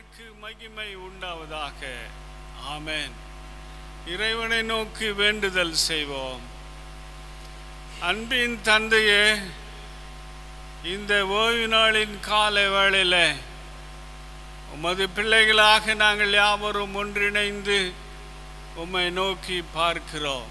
நாமத்திற்கு மகிமை உண்டாவதாக ஆமென் இறைவனை நோக்கி வேண்டுதல் செய்வோம் அன்பின் தந்தையே இந்த ஓய்வு நாளின் காலை வேளையில் உமது பிள்ளைகளாக நாங்கள் யாவரும் ஒன்றிணைந்து உம்மை நோக்கி பார்க்கிறோம்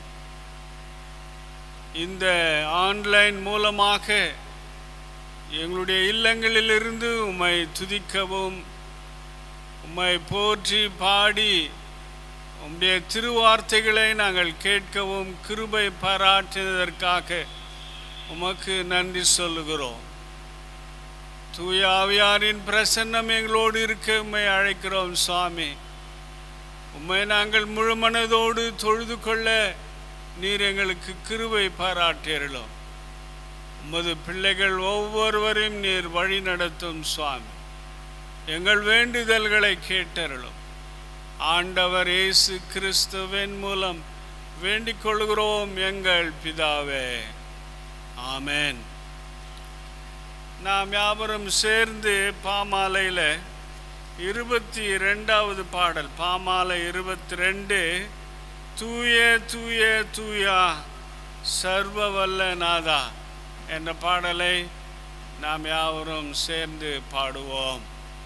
இந்த ஆன்லைன் மூலமாக எங்களுடைய இல்லங்களிலிருந்து உம்மை துதிக்கவும் உம்மை போற்றி பாடி உம்முடைய திருவார்த்தைகளை நாங்கள் கேட்கவும் கிருபை பாராட்டினதற்காக உமக்கு நன்றி சொல்லுகிறோம் தூய ஆவியாரின் பிரசன்னம் எங்களோடு இருக்க உம்மை அழைக்கிறோம் சுவாமி உம்மை நாங்கள் முழு மனதோடு தொழுது கொள்ள நீர் எங்களுக்கு கிருபை பாராட்டியருளும் உமது பிள்ளைகள் ஒவ்வொருவரையும் நீர் வழி நடத்தும் சுவாமி எங்கள் வேண்டுதல்களை கேட்டருளும் ஆண்டவர் இயேசு கிறிஸ்துவின் மூலம் வேண்டிக் கொள்கிறோம் எங்கள் பிதாவே ஆமென் நாம் யாவரும் சேர்ந்து பாமாலையில் இருபத்தி ரெண்டாவது பாடல் பாமாலை இருபத்தி ரெண்டு தூய தூய தூயா சர்வ வல்ல நாதா என்ற பாடலை நாம் யாவரும் சேர்ந்து பாடுவோம்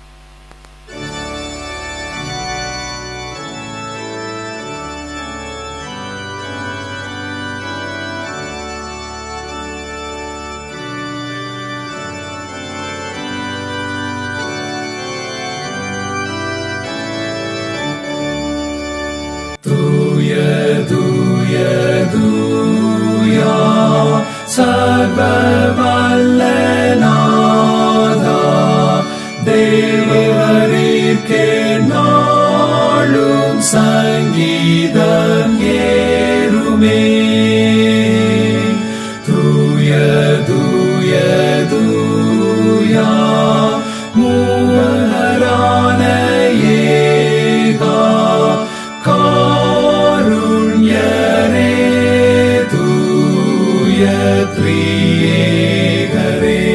தூய தூய தூயா சர்வ வல்ல நாதா தேவரீர்க்கே நாளும் சங்கீதம் ஏறுமே தூய தூய தூயா மூவரான ஏகா காருண்யரே தூய த்ரியேகரே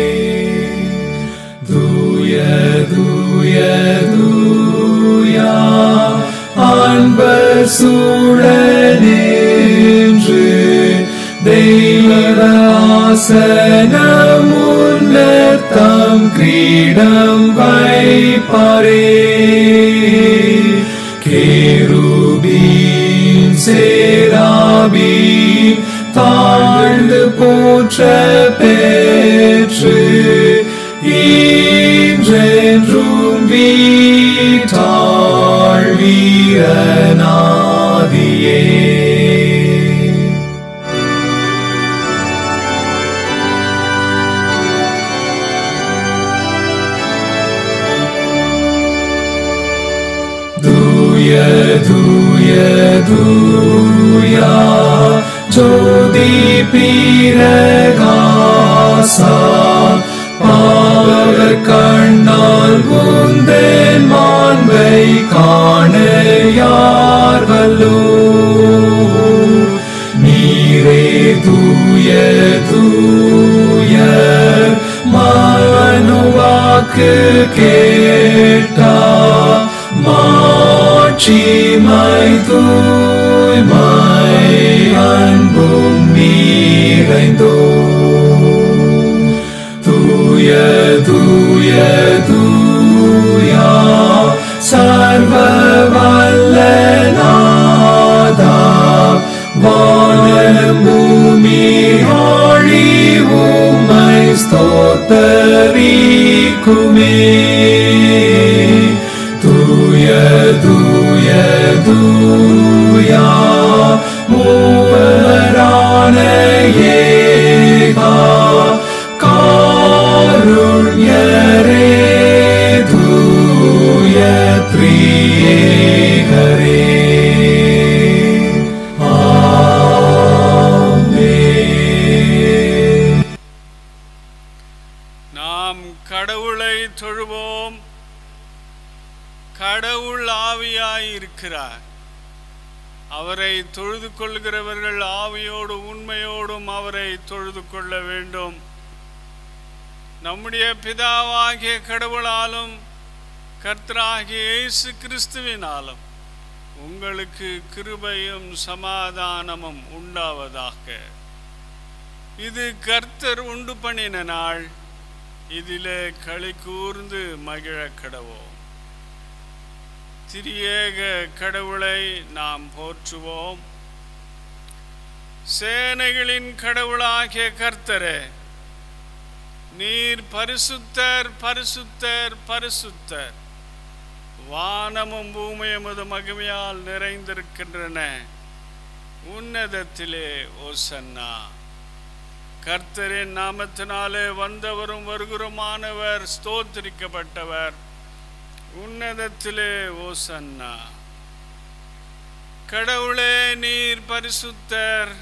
தூய தூய தூயா அன்பர் சூழனேன்று தெய்வராசனம் முன்னர் தம் கிரீடம் வைப்பாரே கேருபீன் சேராபி தாழ்ந்து போற்ற பெற்று ஈன்றென்றும் வீட்டாள் வீரநாதியே தூய தூய தூயா ஜோதி பீரகாசா பாவக கண்ணால் உந்தன் மாண்பை காண யார் வல்லோ நீரே தூய தூய மனுவாக்கு கேட்டா மாட்சிமை தூய்மை அன்பும் நீரைந்தோ தூய தூய தூயா சர்வ வல்ல நாதா வானம் பூமி ஆழி உம்மை ஸ்தோத்தரிக்குமே தூய தூய தூயா மூவரான ஏகா காருண்யரே தூய த்ரியேகரே ஆமென் நாம் கடவுளை தொழுவோம் கடவுள் ஆவியாய் இருக்கிறார் அவரை தொழுது கொள்கிறவர்கள் ஆவியோடும் உண்மையோடும் அவரை தொழுது கொள்ள வேண்டும் நம்முடைய பிதாவாகிய கடவுளாலும் கர்த்தராகிய இயேசு கிறிஸ்துவினாலும் உங்களுக்கு கிருபையும் சமாதானமும் உண்டாவதாக இது கர்த்தர் உண்டு பண்ணின நாள் இதிலே களி கூர்ந்து மகிழ கடவோம் திரியேக கடவுளை நாம் போற்றுவோம் சேனைகளின் கடவுளாகிய கர்த்தரே நீர் பரிசுத்தர் பரிசுத்தர் பரிசுத்தர் வானமும் பூமியும் அது மகிமையால் நிறைந்திருக்கின்றன உன்னதத்திலே ஓசன்னா கர்த்தரின் நாமத்தினாலே வந்தவரும் வருகிறமானவர் ஸ்தோத்திரிக்கப்பட்டவர் உன்னதத்திலே ஓசன்னா கடவுளே நீர் பரிசுத்தர்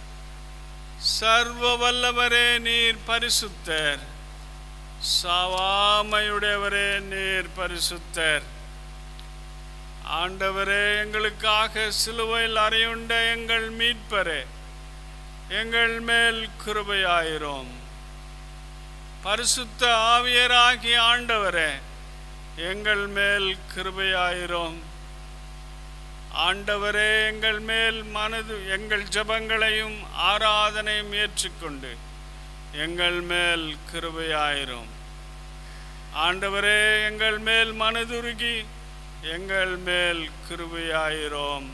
சர்வ வல்லவரே நீர் பரிசுத்தர் சாவாமையுடையவரே நீர் பரிசுத்தர் ஆண்டவரே எங்களுக்காக சிலுவையில் அறையுண்ட எங்கள் மீட்பரே எங்கள் மேல் கிருபையாயிரும் பரிசுத்த ஆவியராகிய ஆண்டவரே எங்கள் மேல் கிருபையாயிரும் ஆண்டவரே எங்கள் மேல் மனது எங்கள் ஜெபங்களையும் ஆராதனையும் ஏற்றுக்கொண்டு எங்கள் மேல் கிருபையாயிரும் ஆண்டவரே எங்கள் மேல் மனதுருகி எங்கள் மேல் கிருபையாயிரும்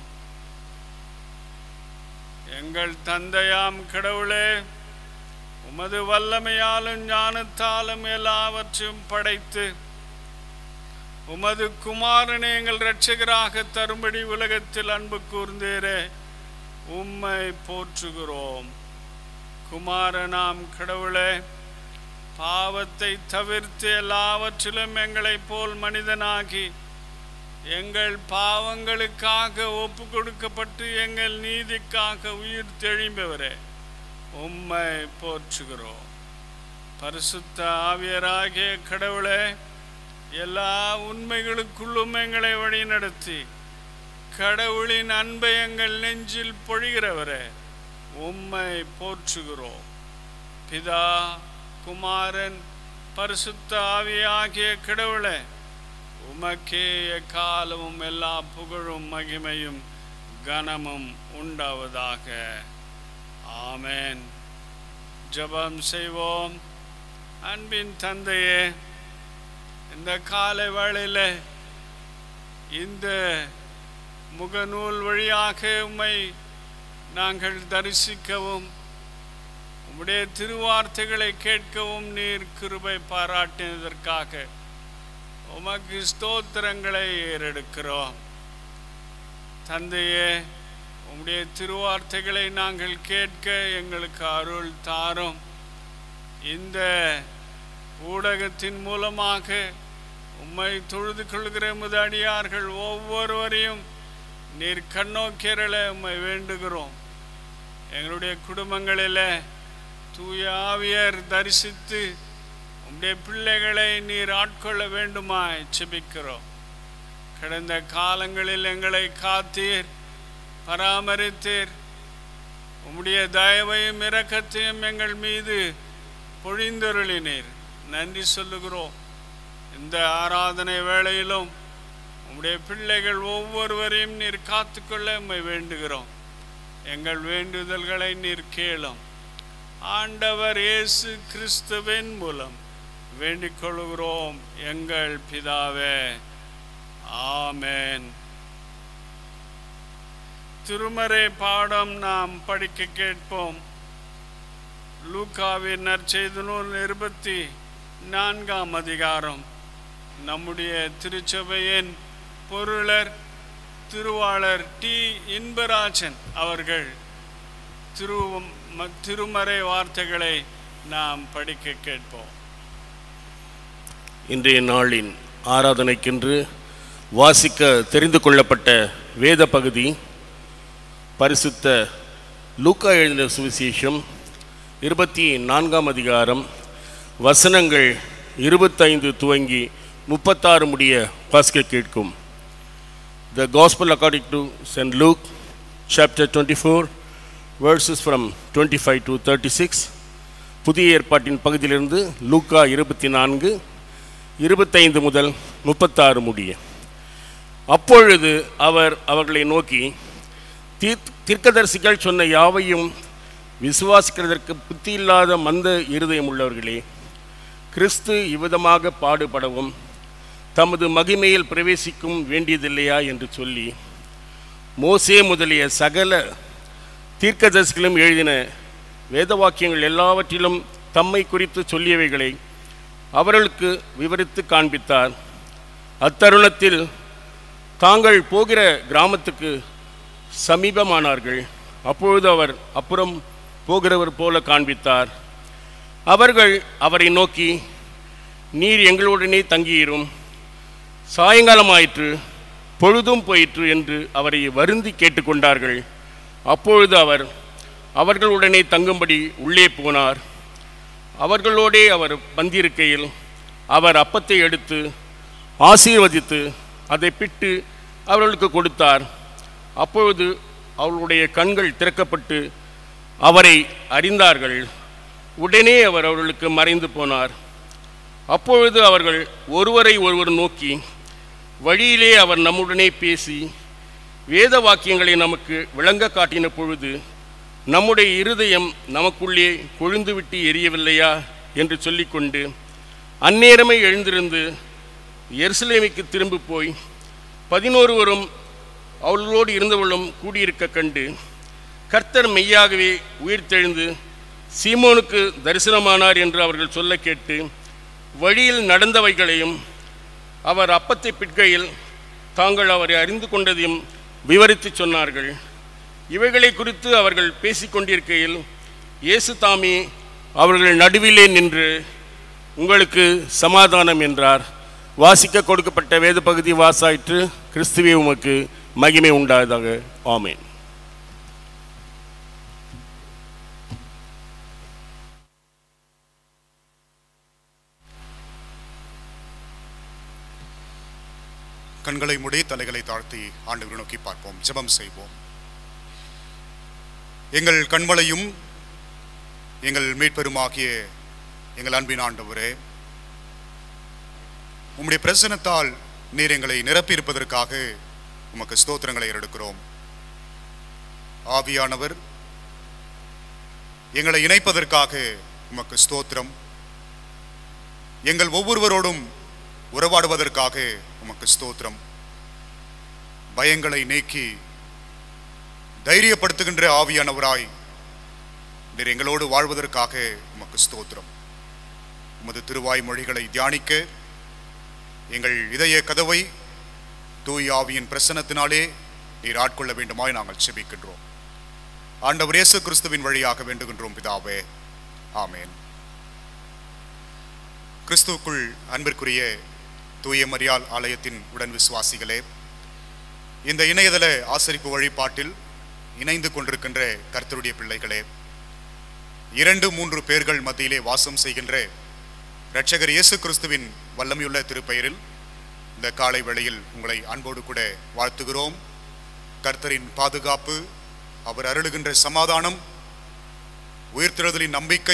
எங்கள் தந்தையாம் கடவுளே உமது வல்லமையாலும் ஞானத்தாலும் எல்லாவற்றையும் படைத்து உமது குமாரனை எங்கள் இரட்சகராக தரும்படி உலகத்தில் அன்பு கூர்ந்தேரே உம்மை போற்றுகிறோம் குமாரனாம் கடவுளே பாவத்தை தவிர்த்து எல்லாவற்றிலும் எங்களைப் போல் மனிதனாகி எங்கள் பாவங்களுக்காக ஒப்பு கொடுக்கப்பட்டு எங்கள் நீதிக்காக உயிர் தெளிந்தவரே உம்மை போற்றுகிறோம் பரிசுத்த ஆவியராகிய கடவுளே எல்லா உண்மைகளுக்குள்ளும் எங்களை வழிநடத்தி கடவுளின் அன்பை எங்கள் நெஞ்சில் பொழிகிறவரே உம்மை போற்றுகிறோம் பிதா குமாரன் பரிசுத்த ஆவியாகிய கடவுளே உமக்கே எக்காலமும் எல்லா புகழும் மகிமையும் கனமும் உண்டாவதாக ஆமென் ஜெபம் செய்வோம் அன்பின் தந்தையே இந்த காலை வேளையில் இந்த முகநூல் வழியாக உம்மை நாங்கள் தரிசிக்கவும் உம்முடைய திருவார்த்தைகளை கேட்கவும் நீர் கிருபை பாராட்டினதற்காக உமக்கு ஸ்தோத்திரங்களை ஏறெடுக்கிறோம் தந்தையே உம்முடைய திருவார்த்தைகளை நாங்கள் கேட்க எங்களுக்கு அருள் தாரும் இந்த ஊடகத்தின் மூலமாக உம்மை தொழுது கொள்கிற முது அடியார்கள் ஒவ்வொருவரையும் நீர் கண்ணோக்கிறல உம்மை வேண்டுகிறோம் எங்களுடைய குடும்பங்களில் தூய ஆவியர் தரிசித்து உம்முடைய பிள்ளைகளை நீர் ஆட்கொள்ள வேண்டுமாய் செபிக்கிறோம் கடந்த காலங்களில் எங்களை காத்தீர் பராமரித்தீர் உம்முடைய தயவையும் இரக்கத்தையும் எங்கள் மீது பொழிந்தருளினீர் நன்றி சொல்லுகிறோம் இந்த ஆராதனை வேளையிலும் உம்முடைய பிள்ளைகள் ஒவ்வொருவரையும் நீர் காத்துக்கொள்ள உம்மை வேண்டுகிறோம் எங்கள் வேண்டுதல்களை நீர் கேளும் ஆண்டவர் இயேசு கிறிஸ்துவின் மூலம் வேண்டிக் கொள்கிறோம் எங்கள் பிதாவே ஆமென் திருமறை பாடம் நாம் படிக்க கேட்போம் லூக்காவின் நற்செய்தி நூல் இருபத்தி நான்காம் அதிகாரம் நம்முடைய திருச்சபையின் பொருளர் திருவாளர் டி இன்பராஜன் அவர்கள் திரு ம- திருமறை வார்த்தைகளை நாம் படிக்க கேட்போம் இன்றைய நாளின் ஆராதனைக்கென்று வாசிக்க தெரிந்து கொள்ளப்பட்ட வேத பகுதி பரிசுத்த லூக்கா எழுதின சுவிசேஷம் இருபத்தி நான்காம் அதிகாரம் வசனங்கள் இருபத்தைந்து துவங்கி முப்பத்தாறு முடிய வாசிக்க கேட்கும் the gospel according to Saint Luke chapter twenty four verses from twenty five to thirty six புதிய ஏற்பாட்டின் பகுதியிலிருந்து லூக்கா இருபத்தி நான்கு இருபத்தைந்து முதல் முப்பத்தாறு முடிய அப்பொழுது அவர் அவர்களை நோக்கி தீர்க் தீர்க்கதரிசிகள் சொன்ன யாவையும் விசுவாசிக்கிறதற்கு புத்தி இல்லாத மந்த இருதயம் உள்ளவர்களே கிறிஸ்து இவ்விதமாக பாடுபடவும் தமது மகிமையில் பிரவேசிக்கும் வேண்டியதில்லையா என்று சொல்லி மோசே முதலிய சகல தீர்க்கதரிசிகளும் எழுதின வேத வாக்கியங்கள் எல்லாவற்றிலும் தம்மை குறித்து சொல்லியவைகளை அவர்களுக்கு விவரித்து காண்பித்தார் அத்தருணத்தில் தாங்கள் போகிற கிராமத்துக்கு சமீபமானார்கள் அப்பொழுது அவர் அப்புறம் போகிறவர் போல காண்பித்தார் அவர்கள் அவரை நோக்கி நீர் எங்களுடனே தங்கியிரும் சாயங்காலமாயிற்று பொழுதும் போயிற்று என்று அவரை வருந்தி கேட்டுக்கொண்டார்கள் அப்பொழுது அவர் அவர்களுடனே தங்கும்படி உள்ளே போனார் அவர்களோடே அவர் வந்திருக்கையில் அவர் அப்பத்தை எடுத்து ஆசீர்வதித்து அதை பிட்டு அவர்களுக்கு கொடுத்தார் அப்பொழுது அவர்களுடைய கண்கள் திறக்கப்பட்டு அவரை அறிந்தார்கள் உடனே அவர் அவர்களுக்கு மறைந்து போனார் அப்பொழுது அவர்கள் ஒருவரை ஒருவர் நோக்கி வழியிலே அவர் நம்முடனே பேசி வேத வாக்கியங்களை நமக்கு விளங்க காட்டின பொழுது நம்முடைய இருதயம் நமக்குள்ளே கொழுந்துவிட்டு எரியவில்லையா என்று சொல்லிக்கொண்டு அந்நேரமே எழுந்திருந்து எருசலேமுக்கு திரும்பி போய் பதினோருவரும் அவர்களோடு இருந்தவர்களும் கூடியிருக்க கண்டு கர்த்தர் மெய்யாகவே உயிர்த்தெழுந்து சீமோனுக்கு தரிசனமானார் என்று அவர்கள் சொல்ல கேட்டு வழியில் நடந்தவைகளையும் அவர் அப்பத்தை பிற்கையில் தாங்கள் அவரை அறிந்து கொண்டதையும் விவரித்து சொன்னார்கள் இவைகளை குறித்து அவர்கள் பேசிக்கொண்டிருக்கையில் இயேசு தாமே அவர்கள் நடுவிலே நின்று உங்களுக்கு சமாதானம் என்றார் வாசிக்க கொடுக்கப்பட்ட வேத பகுதி வாசாயிற்று கிறிஸ்துவே உமக்கு மகிமை உண்டாதாக ஆமேன் கண்களை மூடி தலைகளை தாழ்த்தி ஆண்டவரை நோக்கி பார்ப்போம் ஜெபம் செய்வோம் எங்கள் கண்மலையும் எங்கள் மீட்பெருமாகிய எங்கள் அன்பின் ஆண்டவரே உம்முடைய பிரசனத்தால் நீர் எங்களை நிரப்பியிருப்பதற்காக உமக்கு ஸ்தோத்திரங்களை எடுக்கிறோம் ஆவியானவர் எங்களை இணைப்பதற்காக உமக்கு ஸ்தோத்திரம் எங்கள் ஒவ்வொருவரோடும் உறவாடுவதற்காக உமக்கு ஸ்தோத்திரம் பயங்களை நீக்கி தைரியப்படுத்துகின்ற ஆவியானவராய் நீர் எங்களோடு வாழ்வதற்காக உமக்கு ஸ்தோத்திரம் உமது திருவாய் மொழிகளை தியானிக்க எங்கள் இதய கதவை தூய் ஆவியின் பிரசன்னத்தினாலே நீர் ஆட்கொள்ள வேண்டுமாய் நாங்கள் செபிக்கின்றோம் ஆண்டவர் இயேசு கிறிஸ்துவின் வழியாக வேண்டுகின்றோம் பிதாவே ஆமேன் கிறிஸ்துவுக்குள் அன்பிற்குரிய தூய மரியாள் ஆலயத்தின் உடன் விசுவாசிகளே இந்த இணையதள ஆசரிப்பு வழிபாட்டில் இணைந்து கொண்டிருக்கின்ற கர்த்தருடைய பிள்ளைகளே இரண்டு மூன்று பேர்கள் மத்தியிலே வாசம் செய்கின்ற இரட்சகர் இயேசு கிறிஸ்துவின் வல்லமையுள்ள திருப்பெயரில் இந்த காலை வேளையில் உங்களை அன்போடு கூட வாழ்த்துகிறோம் கர்த்தரின் பாதுகாப்பு அவர் அருளுகின்ற சமாதானம் உயிர்த்தெழுதலின் நம்பிக்கை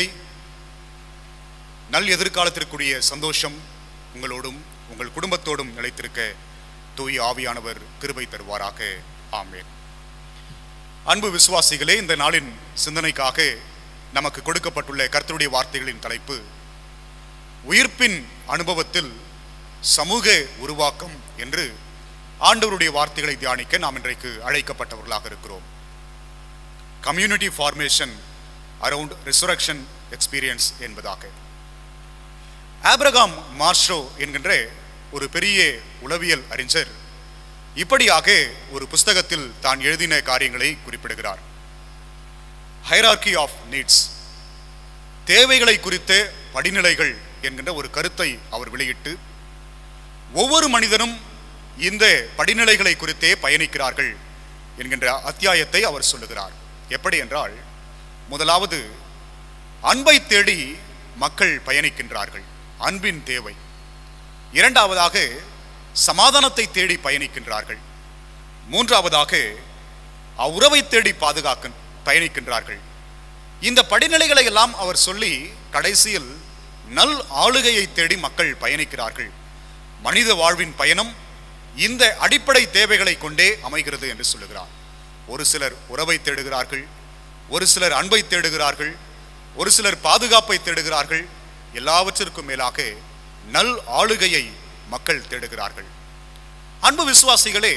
நல் எதிர்காலத்திற்குரிய சந்தோஷம் உங்களோடும் உங்கள் குடும்பத்தோடும் நிலைத்திருக்க தூய ஆவியானவர் கிருபை தருவாராக ஆமேன் அன்பு விசுவாசிகளே இந்த நாளின் சிந்தனைக்காக நமக்கு கொடுக்கப்பட்டுள்ள கர்த்தருடைய வார்த்தைகளின் தலைப்பு உயிர்ப்பின் அனுபவத்தில் சமூக உருவாக்கம் என்று ஆண்டவருடைய வார்த்தைகளை தியானிக்க நாம் இன்றைக்கு அழைக்கப்பட்டவர்களாக இருக்கிறோம் community formation around resurrection experience என்பதாக ஆப்ரகாம் மார்ஷோ என்கின்ற ஒரு பெரிய உளவியல் அறிஞர் இப்படியாக ஒரு புஸ்தகத்தில் தான் எழுதின காரியங்களை குறிப்பிடுகிறார் ஹைரார்கி ஆஃப் நீட்ஸ் தேவைகளை குறித்த படிநிலைகள் என்கின்ற ஒரு கருத்தை அவர் வெளியிட்டு ஒவ்வொரு மனிதனும் இந்த படிநிலைகளை குறித்தே பயணிக்கிறார்கள் என்கின்ற அத்தியாயத்தை அவர் சொல்லுகிறார் எப்படி என்றால் முதலாவது அன்பை தேடி மக்கள் பயணிக்கின்றார்கள் அன்பின் தேவை இரண்டாவதாக சமாதானத்தை தேடி பயணிக்கின்றார்கள் மூன்றாவதாக அவ்வுறவை தேடி பாதுகாக்க பயணிக்கின்றார்கள் இந்த படிநிலைகளை எல்லாம் அவர் சொல்லி கடைசியில் நல் ஆளுகையை தேடி மக்கள் பயணிக்கிறார்கள் மனித வாழ்வின் பயணம் இந்த அடிப்படை தேவைகளை கொண்டே அமைகிறது என்று சொல்லுகிறார் ஒரு சிலர் உறவை தேடுகிறார்கள் ஒரு சிலர் அன்பை தேடுகிறார்கள் ஒரு சிலர் பாதுகாப்பை தேடுகிறார்கள் எல்லாவற்றிற்கும் மேலாக நல் ஆளுகையை மக்கள் தேடுகிறார்கள் அன்பு விசுவாசிகளே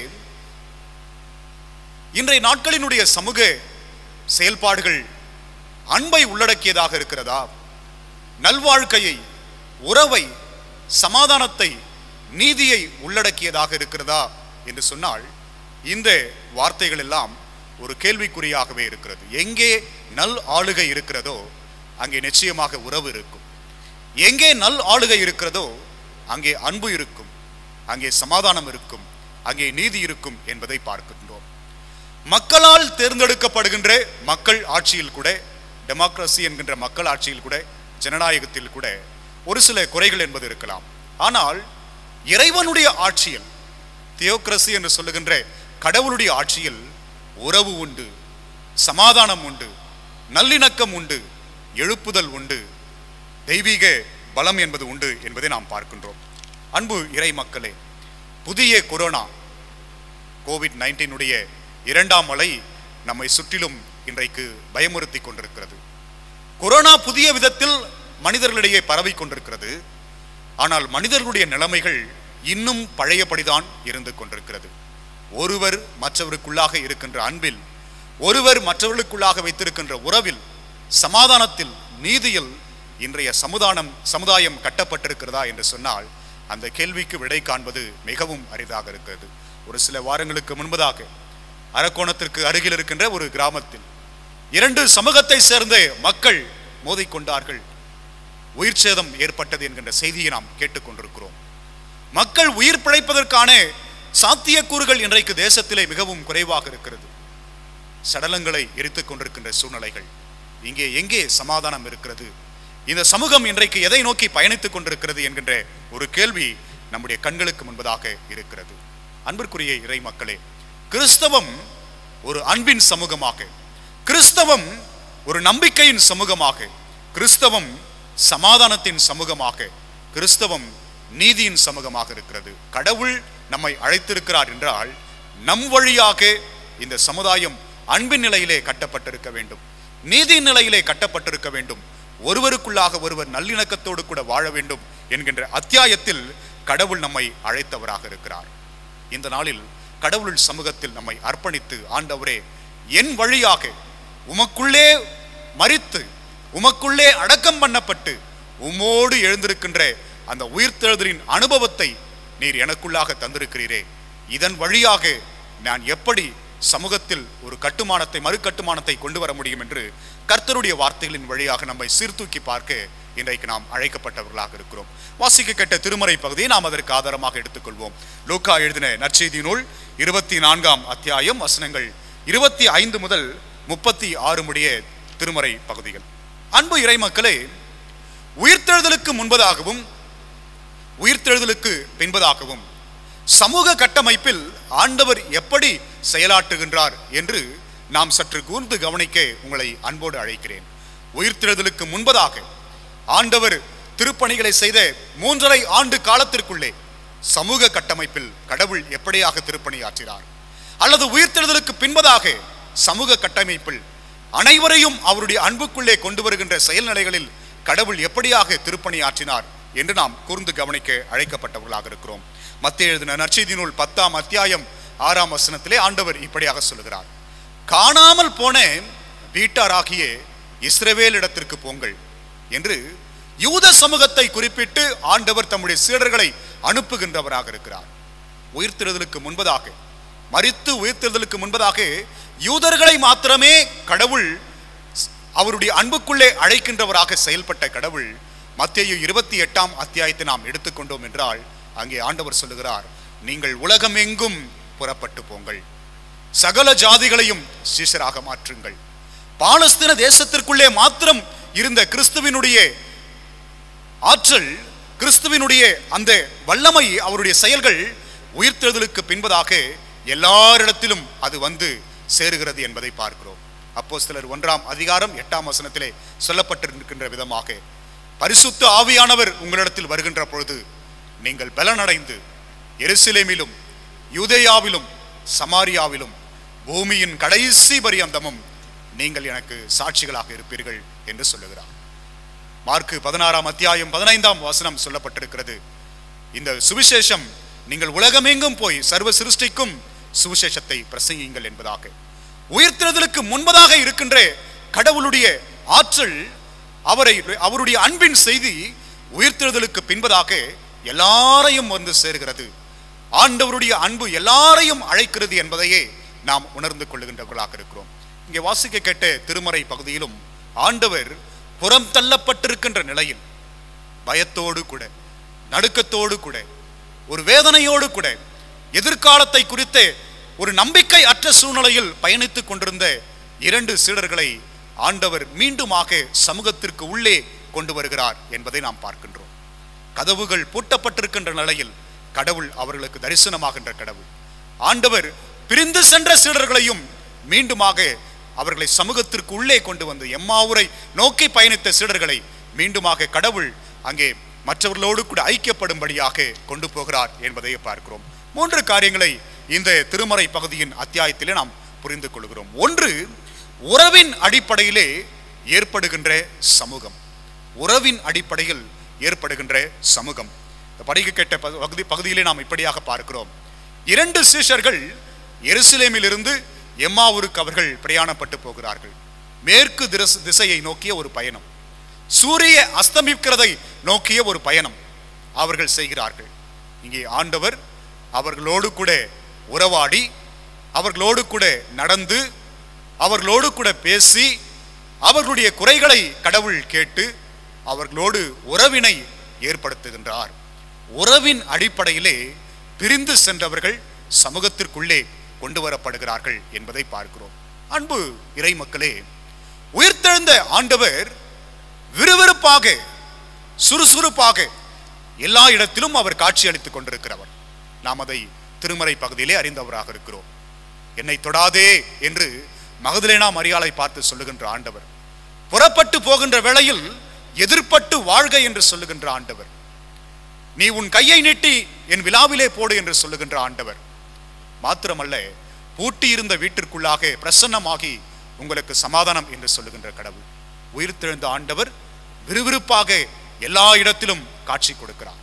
இன்றைய நாட்களினுடைய சமூக செயல்பாடுகள் அன்பை உள்ளடக்கியதாக இருக்கிறதா நல்வாழ்க்கையை உறவை சமாதானத்தை நீதியை உள்ளடக்கியதாக இருக்கிறதா என்று சொன்னால் இந்த வார்த்தைகள் எல்லாம் ஒரு கேள்விக்குறியாகவே இருக்கிறது எங்கே நல் ஆளுகை இருக்கிறதோ அங்கே நிச்சயமாக உறவு இருக்கும் எங்கே நல் ஆளுகை இருக்கிறதோ அங்கே அன்பு இருக்கும் அங்கே சமாதானம் இருக்கும் அங்கே நீதி இருக்கும் என்பதை பார்க்கின்றோம் மக்களால் தேர்ந்தெடுக்கப்படுகின்ற மக்கள் ஆட்சியில் கூட டெமோக்ரஸி என்கின்ற மக்கள் ஆட்சியில் கூட ஜனநாயகத்தில் கூட ஒரு சில குறைகள் என்பது இருக்கலாம் ஆனால் இறைவனுடைய ஆட்சியில் தியோக்ரசி என்று சொல்லுகின்ற கடவுளுடைய ஆட்சியில் உறவு உண்டு சமாதானம் உண்டு நல்லிணக்கம் உண்டு எழுப்புதல் உண்டு தெய்வீக பலம் என்பது உண்டு என்பதை நாம் பார்க்கின்றோம் அன்பு இறை மக்களே புதிய கொரோனா கோவிட் நைன்டீனுடைய இரண்டாம் அலை நம்மை சுற்றிலும் இன்றைக்கு பயமுறுத்தி கொண்டிருக்கிறது கொரோனா புதிய விதத்தில் மனிதர்களிடையே பரவி கொண்டிருக்கிறது ஆனால் மனிதர்களுடைய நிலைமைகள் இன்னும் பழையபடிதான் இருந்து கொண்டிருக்கிறது ஒருவர் மற்றவருக்குள்ளாக இருக்கின்ற அன்பில் ஒருவர் மற்றவர்களுக்குள்ளாக வைத்திருக்கின்ற உறவில் சமாதானத்தில் நீதியில் இன்றைய சமுதாயம் சமுதாயம் கட்டப்பட்டிருக்கிறதா என்று சொன்னால் அந்த கேள்விக்கு விடை காண்பது மிகவும் அரிதாக இருக்கிறது ஒரு சில வாரங்களுக்கு முன்பதாக அரக்கோணத்திற்கு அருகில் இருக்கின்ற ஒரு கிராமத்தில் இரண்டு சமூகத்தை சேர்ந்த மக்கள் மோதிக்கொண்டார்கள் உயிர் சேதம் ஏற்பட்டது என்கின்ற செய்தியை நாம் கேட்டுக்கொண்டிருக்கிறோம் மக்கள் உயிர் பிழைப்பதற்கான சாத்தியக்கூறுகள் இன்றைக்கு தேசத்திலே மிகவும் குறைவாக இருக்கிறது சடலங்களை எரித்துக் கொண்டிருக்கின்ற சூழ்நிலைகள் இங்கே எங்கே சமாதானம் இருக்கிறது இந்த சமூகம் இன்றைக்கு எதை நோக்கி பயணித்துக் கொண்டிருக்கிறது என்கின்ற ஒரு கேள்வி நம்முடைய கண்களுக்கு முன்பதாக இருக்கிறது அன்பிற்குரிய இறை மக்களே கிறிஸ்தவம் ஒரு அன்பின் சமூகமாக கிறிஸ்தவம் ஒரு நம்பிக்கையின் சமூகமாக கிறிஸ்தவம் சமாதானத்தின் சமூகமாக கிறிஸ்தவம் நீதியின் சமூகமாக இருக்கிறது கடவுள் நம்மை அழைத்திருக்கிறார் என்றால் நம் வழியாக இந்த சமுதாயம் அன்பின் நிலையிலே கட்டப்பட்டிருக்க வேண்டும் நீதியின் நிலையிலே கட்டப்பட்டிருக்க வேண்டும் ஒருவருக்குள்ளாக ஒருவர் நல்லிணக்கத்தோடு கூட வாழ வேண்டும் என்கின்ற அத்தியாயத்தில் கடவுள் நம்மை அழைத்தவராக இருக்கிறார் இந்த நாளில் கடவுள் சமூகத்தில் நம்மை அர்ப்பணித்து ஆண்டவரே என் வழியாக உமக்குள்ளே மரித்து உமக்குள்ளே அடக்கம் பண்ணப்பட்டு உம்மோடு எழுந்திருக்கின்ற அந்த உயிர்த்தெழுதலின் அனுபவத்தை நீர் எனக்குள்ளாக தந்திருக்கிறீரே இதன் வழியாக நான் எப்படி சமூகத்தில் ஒரு கட்டுமானத்தை மறு கட்டுமானத்தை கொண்டு வர முடியும் என்று கர்த்தருடைய வார்த்தைகளின் வழியாக நம்மை சீர்தூக்கி பார்க்க இன்றைக்கு நாம் அழைக்கப்பட்டவர்களாக இருக்கிறோம் வாசிக்க கேட்ட திருமறை பகுதியை நாம் அதற்கு ஆதாரமாக எடுத்துக்கொள்வோம் லூக்கா எழுதின நற்செய்தி நூல் இருபத்தி நான்காம் அத்தியாயம் வசனங்கள் இருபத்தி ஐந்து முதல் முப்பத்தி ஆறு முடிய திருமறை பகுதிகள் அன்பு இறை மக்களே உயிர்த்தெழுதலுக்கு முன்பதாகவும் உயிர்த்தெழுதலுக்கு பின்பதாகவும் சமூக கட்டமைப்பில் ஆண்டவர் எப்படி செயலாற்றுகின்றார் என்று நாம் சற்று கூர்ந்து கவனிக்க உங்களை அன்போடு அழைக்கிறேன் உயிர்த்தெழுதலுக்கு முன்பதாக ஆண்டவர் திருப்பணிகளை செய்த மூன்றரை ஆண்டு காலத்திற்குள்ளே சமூக கட்டமைப்பில் கடவுள் எப்படியாக திருப்பணியாற்றினார் அல்லது உயிர்த்தெழுதலுக்கு பின்பதாக சமூக கட்டமைப்பில் அனைவரையும் அவருடைய அன்புக்குள்ளே கொண்டு வருகின்ற செயல்நிலைகளில் கடவுள் எப்படியாக திருப்பணியாற்றினார் என்று நாம் கூர்ந்து கவனிக்க அழைக்கப்பட்டவர்களாக இருக்கிறோம் மத்திய எழுதின நற்செய்தி நூல் பத்தாம் அத்தியாயம் ஆறாம் வசனத்திலே ஆண்டவர் இப்படியாக சொல்லுகிறார் காணாமல் போன வீட்டாராகிய இஸ்ரவேல் இடத்திற்கு போங்கள் என்று யூத சமூகத்தை குறிப்பிட்டு ஆண்டவர் தம்முடைய சீடர்களை அனுப்புகின்றவராக இருக்கிறார் உயிர்த்தெழுதலுக்கு முன்பதாக மரித்து உயிர்த்தெழுதலுக்கு முன்பதாக யூதர்களை மாத்திரமே கடவுள் அவருடைய அன்புக்குள்ளே அழைக்கின்றவராக செயல்பட்ட கடவுள் மத்தேயு இருபத்தி எட்டாம் அத்தியாயத்தை நாம் எடுத்துக்கொண்டோம் என்றால் அங்கே ஆண்டவர் சொல்லுகிறார் நீங்கள் உலகமெங்கும் புறப்பட்டு போங்கள் சகல ஜாதிகளையும் சீசராக மாற்றுங்கள் பாலஸ்தீன தேசத்திற்குள்ளே மாத்திரம் இருந்த கிறிஸ்துவினுடைய ஆற்றல் கிறிஸ்துவினுடைய அந்த வல்லமை அவருடைய செயல்கள் உயிர்த்தெழுதலுக்கு பின்பதாக எல்லாரிடத்திலும் அது வந்து சேருகிறது என்பதை பார்க்கிறோம் அப்போ சிலர் ஒன்றாம் அதிகாரம் எட்டாம் வசனத்திலே சொல்லப்பட்டிருக்கின்ற விதமாக பரிசுத்த ஆவியானவர் உங்களிடத்தில் வருகின்ற பொழுது நீங்கள் பலனடைந்து எருசலேமிலும் யூதேயாவிலும் சமாரியாவிலும் பூமியின் கடைசி பரியந்தமும் நீங்கள் எனக்கு சாட்சிகளாக இருப்பீர்கள் என்று சொல்லுகிறார் மார்க்கு பதினாறாம் அத்தியாயம் பதினைந்தாம் வசனம் சொல்லப்பட்டிருக்கிறது இந்த சுவிசேஷம் நீங்கள் உலகமெங்கும் போய் சர்வ சிருஷ்டிக்கும் சுவிசேஷத்தை பிரசங்கியுங்கள் என்பதாக உயிர்த்தெழுதலுக்கு முன்பதாக இருக்கின்ற கடவுளுடைய ஆற்றல் அவரை அவருடைய அன்பின் செய்தி உயிர்த்தெழுதலுக்கு பின்பதாக எல்லாரையும் வந்து சேர்கிறது ஆண்டவருடைய அன்பு எல்லாரையும் அழைக்கிறது என்பதையே நாம் உணர்ந்து கொள்ளுகின்றவர்களாக இருக்கிறோம் இங்கே வாசிக்க கேட்ட திருமறை பகுதியிலும் ஆண்டவர் புறம் தள்ளப்பட்டிருக்கின்ற நிலையில் பயத்தோடு கூட நடுக்கத்தோடு கூட ஒரு வேதனையோடு கூட எதிர்காலத்தை குறித்த ஒரு நம்பிக்கை அற்ற சூழ்நிலையில் பயணித்துக் கொண்டிருந்த இரண்டு சீடர்களை ஆண்டவர் மீண்டுமாக சமூகத்திற்கு உள்ளே கொண்டு வருகிறார் என்பதை நாம் பார்க்கின்றோம் கதவுகள் பூட்டப்பட்டிருக்கின்ற நிலையில் கடவுள் அவர்களுக்கு தரிசனமாகின்ற கடவுள் ஆண்டவர் பிரிந்து சென்ற சீடர்களையும் மீண்டுமாக அவர்களை சமூகத்திற்கு உள்ளே கொண்டு வந்து எம்மாவூரை நோக்கி பயணித்த சீடர்களை மீண்டுமாக கடவுள் அங்கே மற்றவர்களோடு கூட ஐக்கியப்படும்படியாக கொண்டு போகிறார் என்பதை பார்க்கிறோம் மூன்று காரியங்களை இந்த திருமறை பகுதியின் அத்தியாயத்திலே நாம் புரிந்து கொள்கிறோம் ஒன்று உறவின் அடிப்படையிலே ஏற்படுகின்ற சமூகம் உறவின் அடிப்படையில் ஏற்படுகின்ற சமூகம் இந்த படிக்க கேட்ட பகு- பகுதி பகுதியிலே நாம் இப்படியாக பார்க்கிறோம் இரண்டு சீஷர்கள் எருசலேமிலிருந்து எம்மாவூருக்கு அவர்கள் பிரயாணப்பட்டு போகிறார்கள் மேற்கு திரஸ்- திசையை நோக்கிய ஒரு பயணம் சூரிய அஸ்தமிக்கிறதை நோக்கிய ஒரு பயணம் அவர்கள் செய்கிறார்கள் இங்கே ஆண்டவர் அவர்களோடு கூட உறவாடி அவர்களோடு கூட நடந்து அவர்களோடு கூட பேசி அவர்களுடைய குறைகளை கடவுள் கேட்டு அவர்களோடு உறவினை ஏற்படுத்துகின்றார் உறவின் அடிப்படையிலே பிரிந்து சென்றவர்கள் சமூகத்திற்குள்ளே கொண்டு வரப்படுகிறார்கள் என்பதை பார்க்கிறோம் அன்பு இறை மக்களே உயிர்த்தெழுந்த ஆண்டவர் விறுவிறுப்பாக சுறுசுறுப்பாக எல்லா இடத்திலும் அவர் காட்சி அளித்துக் கொண்டிருக்கிறவர் நாம் அதை திருமறை பகுதியிலே அறிந்தவராக இருக்கிறோம் என்னை தொடாதே என்று மகதலேனா மரியாளை பார்த்து சொல்லுகின்ற ஆண்டவர் புறப்பட்டு போகின்ற வேளையில் எதிர்ப்பட்டு வாழ்க என்று சொல்லுகின்ற ஆண்டவர் நீ உன் கையை நீட்டி என் விழாவிலே போடு என்று சொல்லுகின்ற ஆண்டவர் மாத்திரமல்ல பூட்டியிருந்த வீட்டிற்குள்ளாக பிரசன்னமாகி உங்களுக்கு சமாதானம் என்று சொல்லுகின்ற கடவுள் உயிர்த்தெழுந்த ஆண்டவர் விறுவிறுப்பாக எல்லா இடத்திலும் காட்சி கொடுக்கிறார்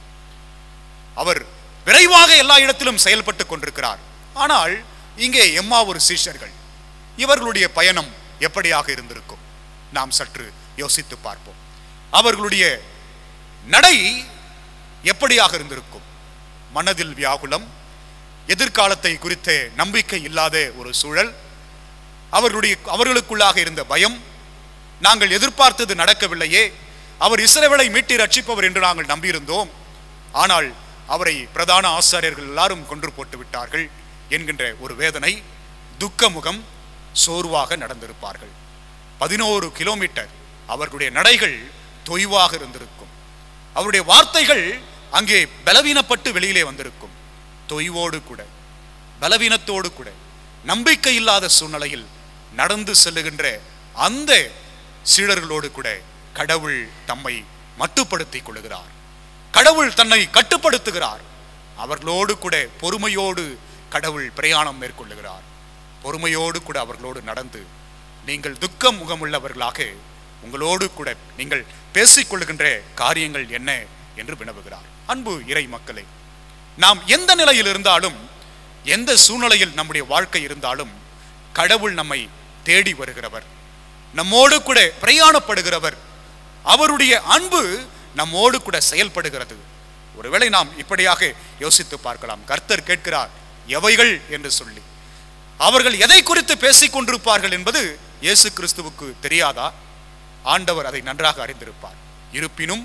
அவர் விரைவாக எல்லா இடத்திலும் செயல்பட்டு கொண்டிருக்கிறார் ஆனால் இங்கே எம்மா ஒரு சீஷர்கள் இவர்களுடைய பயணம் எப்படியாக இருந்திருக்கும் நாம் சற்று யோசித்து பார்ப்போம் அவர்களுடைய நடை எப்படியாக இருந்திருக்கும் மனதில் வியாகுலம் எதிர்காலத்தை குறித்த நம்பிக்கை இல்லாத ஒரு சூழல் அவர்களுடைய அவர்களுக்குள்ளாக இருந்த பயம் நாங்கள் எதிர்பார்த்தது நடக்கவில்லையே அவர் இஸ்ரவேலை மீட்டி ரட்சிப்பவர் என்று நாங்கள் நம்பியிருந்தோம் ஆனால் அவரை பிரதான ஆசாரியர்கள் எல்லாரும் கொன்று போட்டு விட்டார்கள் என்கின்ற ஒரு வேதனை துக்க முகம் சோர்வாக நடந்திருப்பார்கள் பதினோரு கிலோமீட்டர் அவர்களுடைய நடைகள் தொய்வாக இருந்திருக்கும் அவருடைய வார்த்தைகள் அங்கே பலவீனப்பட்டு வெளியிலே வந்திருக்கும் தொய்வோடு கூட பலவீனத்தோடு கூட நம்பிக்கை இல்லாத சூழ்நிலையில் நடந்து செல்லுகின்ற அந்த சீடர்களோடு கூட கடவுள் தம்மை மட்டுப்படுத்திக் கொள்ளுகிறார் கடவுள் தன்னை கட்டுப்படுத்துகிறார் அவர்களோடு கூட பொறுமையோடு கடவுள் பிரயாணம் மேற்கொள்ளுகிறார் பொறுமையோடு கூட அவர்களோடு நடந்து நீங்கள் துக்கம் முகமுள்ளவர்களாக உங்களோடு கூட நீங்கள் பேசிக்கொள்ளுகின்ற காரியங்கள் என்ன என்று வினவுகிறார் அன்பு இறை மக்களே நாம் எந்த நிலையில் இருந்தாலும் எந்த சூழ்நிலையில் நம்முடைய வாழ்க்கை இருந்தாலும் கடவுள் நம்மை தேடி வருகிறவர் நம்மோடு கூட பிரயாணப்படுகிறவர் அவருடைய அன்பு நம்மோடு கூட செயல்படுகிறது ஒருவேளை நாம் இப்படியாக யோசித்து பார்க்கலாம் கர்த்தர் கேட்கிறார் எவைகள் என்று சொல்லி அவர்கள் எதை குறித்து பேசிக் கொண்டிருப்பார்கள் என்பது இயேசு கிறிஸ்துவுக்கு தெரியாதா ஆண்டவர் அதை நன்றாக அறிந்திருப்பார் இருப்பினும்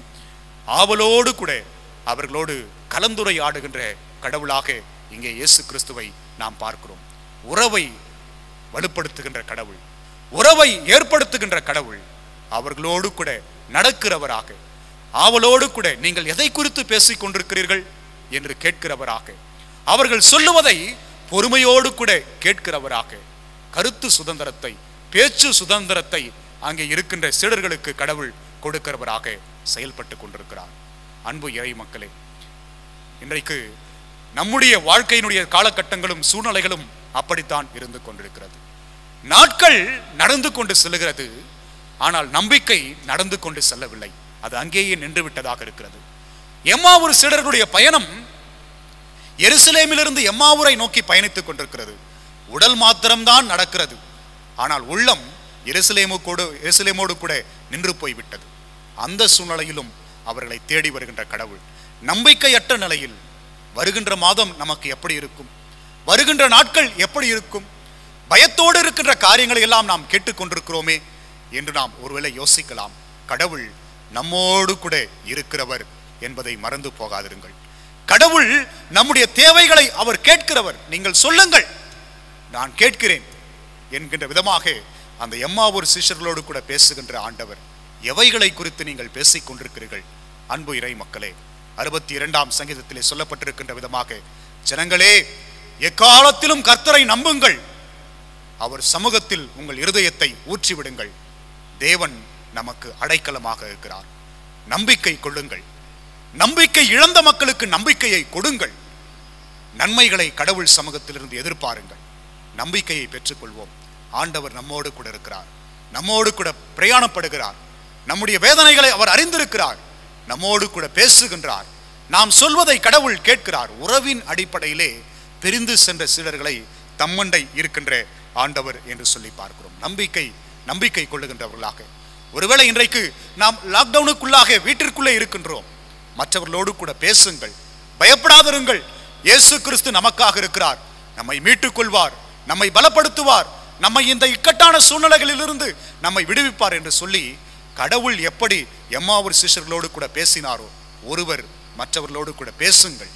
ஆவலோடு கூட அவர்களோடு கலந்துரையாடுகின்ற கடவுளாக இங்கே இயேசு கிறிஸ்துவை நாம் பார்க்கிறோம் உறவை வலுப்படுத்துகின்ற கடவுள் உறவை ஏற்படுத்துகின்ற கடவுள் அவர்களோடு கூட நடக்கிறவராக ஆவலோடு கூட நீங்கள் எதை குறித்து பேசிக் கொண்டிருக்கிறீர்கள் என்று கேட்கிறவராக அவர்கள் சொல்லுவதை பொறுமையோடு கூட கேட்கிறவராக கருத்து சுதந்திரத்தை பேச்சு சுதந்திரத்தை அங்கே இருக்கின்ற சீடர்களுக்கு கடவுள் கொடுக்கிறவராக செயல்பட்டு கொண்டிருக்கிறார் அன்பு இறை மக்களே இன்றைக்கு நம்முடைய வாழ்க்கையினுடைய காலகட்டங்களும் சூழ்நிலைகளும் அப்படித்தான் இருந்து கொண்டிருக்கிறது நாட்கள் நடந்து கொண்டு செல்லுகிறது ஆனால் நம்பிக்கை நடந்து கொண்டு செல்லவில்லை அது அங்கேயே நின்று விட்டதாக இருக்கிறது எம்மாவூர் சீடர்களுடைய பயணம் எருசலேமிலிருந்து எம்மாவூரை நோக்கி பயணித்துக் கொண்டிருக்கிறது உடல் மாத்திரம்தான் நடக்கிறது ஆனால் உள்ளம் எருசலேமுக்கோடு எருசலேமோடு கூட நின்று போய்விட்டது அந்த சூழ்நிலையிலும் அவர்களை தேடி வருகின்ற கடவுள் நம்பிக்கையற்ற நிலையில் வருகின்ற மாதம் நமக்கு எப்படி இருக்கும் வருகின்ற நாட்கள் எப்படி இருக்கும் பயத்தோடு இருக்கின்ற காரியங்களை எல்லாம் நாம் கேட்டுக்கொண்டிருக்கிறோமே என்று நாம் ஒருவேளை யோசிக்கலாம் கடவுள் நம்மோடு கூட இருக்கிறவர் என்பதை மறந்து போகாதிருங்கள் கடவுள் நம்முடைய தேவைகளை அவர் கேட்கிறவர் நீங்கள் சொல்லுங்கள் நான் கேட்கிறேன் என்கின்ற விதமாக அந்த எம்மாவூர் சிஷ்யர்களோடு கூட பேசுகின்ற ஆண்டவர் எவைகளை குறித்து நீங்கள் பேசிக் கொண்டிருக்கிறீர்கள் அன்பு இறை மக்களே அறுபத்தி இரண்டாம் சங்கீதத்திலே சொல்லப்பட்டிருக்கின்ற விதமாக ஜனங்களே எக்காலத்திலும் கர்த்தரை நம்புங்கள் அவர் சமூகத்தில் உங்கள் இருதயத்தை ஊற்றிவிடுங்கள் தேவன் நமக்கு அடைக்கலமாக இருக்கிறார் நம்பிக்கை கொள்ளுங்கள் நம்பிக்கை இழந்த மக்களுக்கு நம்பிக்கையை கொடுங்கள் நன்மைகளை கடவுள் சமூகத்திலிருந்து எதிர்பாருங்கள் நம்பிக்கையை பெற்றுக்கொள்வோம் ஆண்டவர் நம்மோடு கூட இருக்கிறார் நம்மோடு கூட பிரயாணப்படுகிறார் நம்முடைய வேதனைகளை அவர் அறிந்திருக்கிறார் நம்மோடு கூட பேசுகின்றார் நாம் சொல்வதை கடவுள் கேட்கிறார் உறவின் அடிப்படையிலே பிரிந்து சென்ற சீடர்களை தம்மண்டை இருக்கின்ற ஆண்டவர் என்று சொல்லி பார்க்கிறோம் நம்பிக்கை நம்பிக்கை கொள்ளுகின்றவர்களாக ஒருவேளை இன்றைக்கு நாம் லாக்டவுனுக்குள்ளாக வீட்டிற்குள்ளே இருக்கின்றோம் மற்றவர்களோடு கூட பேசுங்கள் பயப்படாதிருங்கள் இயேசு கிறிஸ்து நமக்காக இருக்கிறார் நம்மை மீட்டுக் கொள்வார் நம்மை பலப்படுத்துவார் நம்மை இந்த இக்கட்டான சூழ்நிலைகளிலிருந்து நம்மை விடுவிப்பார் என்று சொல்லி கடவுள் எப்படி எம்மாவூர் சிஷ்யர்களோடு கூட பேசினாரோ ஒருவர் மற்றவர்களோடு கூட பேசுங்கள்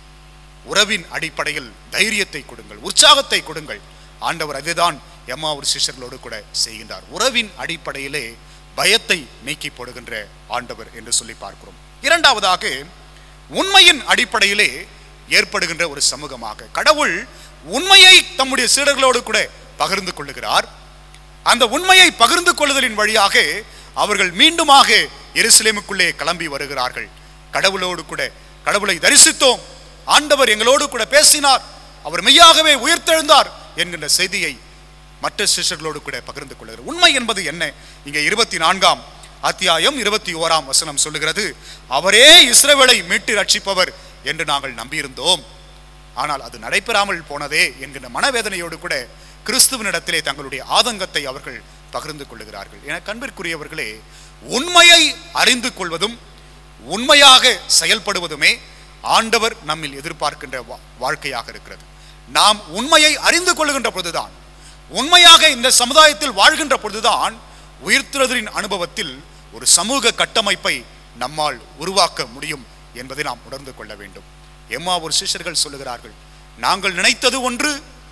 உறவின் அடிப்படையில் தைரியத்தை கொடுங்கள் உற்சாகத்தை கொடுங்கள் ஆண்டவர் அதுதான் எம்மாவூர் சிஷ்யர்களோடு கூட செய்கின்றார் உறவின் அடிப்படையிலே பயத்தை நீக்கி போடுகின்ற ஆண்டவர் என்று சொல்லி பார்க்கிறோம் இரண்டாவதாக உண்மையின் அடிப்படையிலே ஏற்படுகின்ற ஒரு சமூகமாக கடவுள் உண்மையை தம்முடைய சீடர்களோடு கூட பகிர்ந்து கொள்ளுகிறார் அந்த உண்மையை பகிர்ந்து கொள்ளுதலின் வழியாக அவர்கள் மீண்டுமாக எருசலேமுக்குள்ளே கிளம்பி வருகிறார்கள் கடவுளோடு கூட கடவுளை தரிசித்தோம் ஆண்டவர் எங்களோடு கூட பேசினார் அவர் மெய்யாகவே உயிர்த்தெழுந்தார் என்கின்ற செய்தியை மற்ற சிஷ்யர்களோடு கூட பகிர்ந்து கொள்கிறார் உண்மை என்பது என்ன இங்கே இருபத்தி நான்காம் அத்தியாயம் இருபத்தி ஓராம் வசனம் சொல்லுகிறது அவரே இஸ்ரவேலை மீட்டு ரட்சிப்பவர் என்று நாங்கள் நம்பியிருந்தோம் ஆனால் அது நடைபெறாமல் போனதே என்கின்ற மனவேதனையோடு கூட கிறிஸ்துவனிடத்திலே தங்களுடைய ஆதங்கத்தை அவர்கள் பகிர்ந்து கொள்ளுகிறார்கள் என கண்பிற்குரியவர்களே உண்மையை அறிந்து கொள்வதும் உண்மையாக செயல்படுவதுமே ஆண்டவர் நம்மில் எதிர்பார்க்கின்ற வா- வாழ்க்கையாக இருக்கிறது நாம் உண்மையை அறிந்து கொள்ளுகின்ற பொழுதுதான் உண்மையாக இந்த சமுதாயத்தில் வாழ்கின்ற பொழுதுதான் உயிர்த்தெழுதலின் அனுபவத்தில் ஒரு சமூக கட்டமைப்பை நம்மால் உருவாக்க முடியும் என்பதை நாம் உணர்ந்து கொள்ள வேண்டும் எம்மா ஒரு சிஷ்யர்கள் சொல்லுகிறார்கள் நாங்கள் நினைத்தது ஒன்று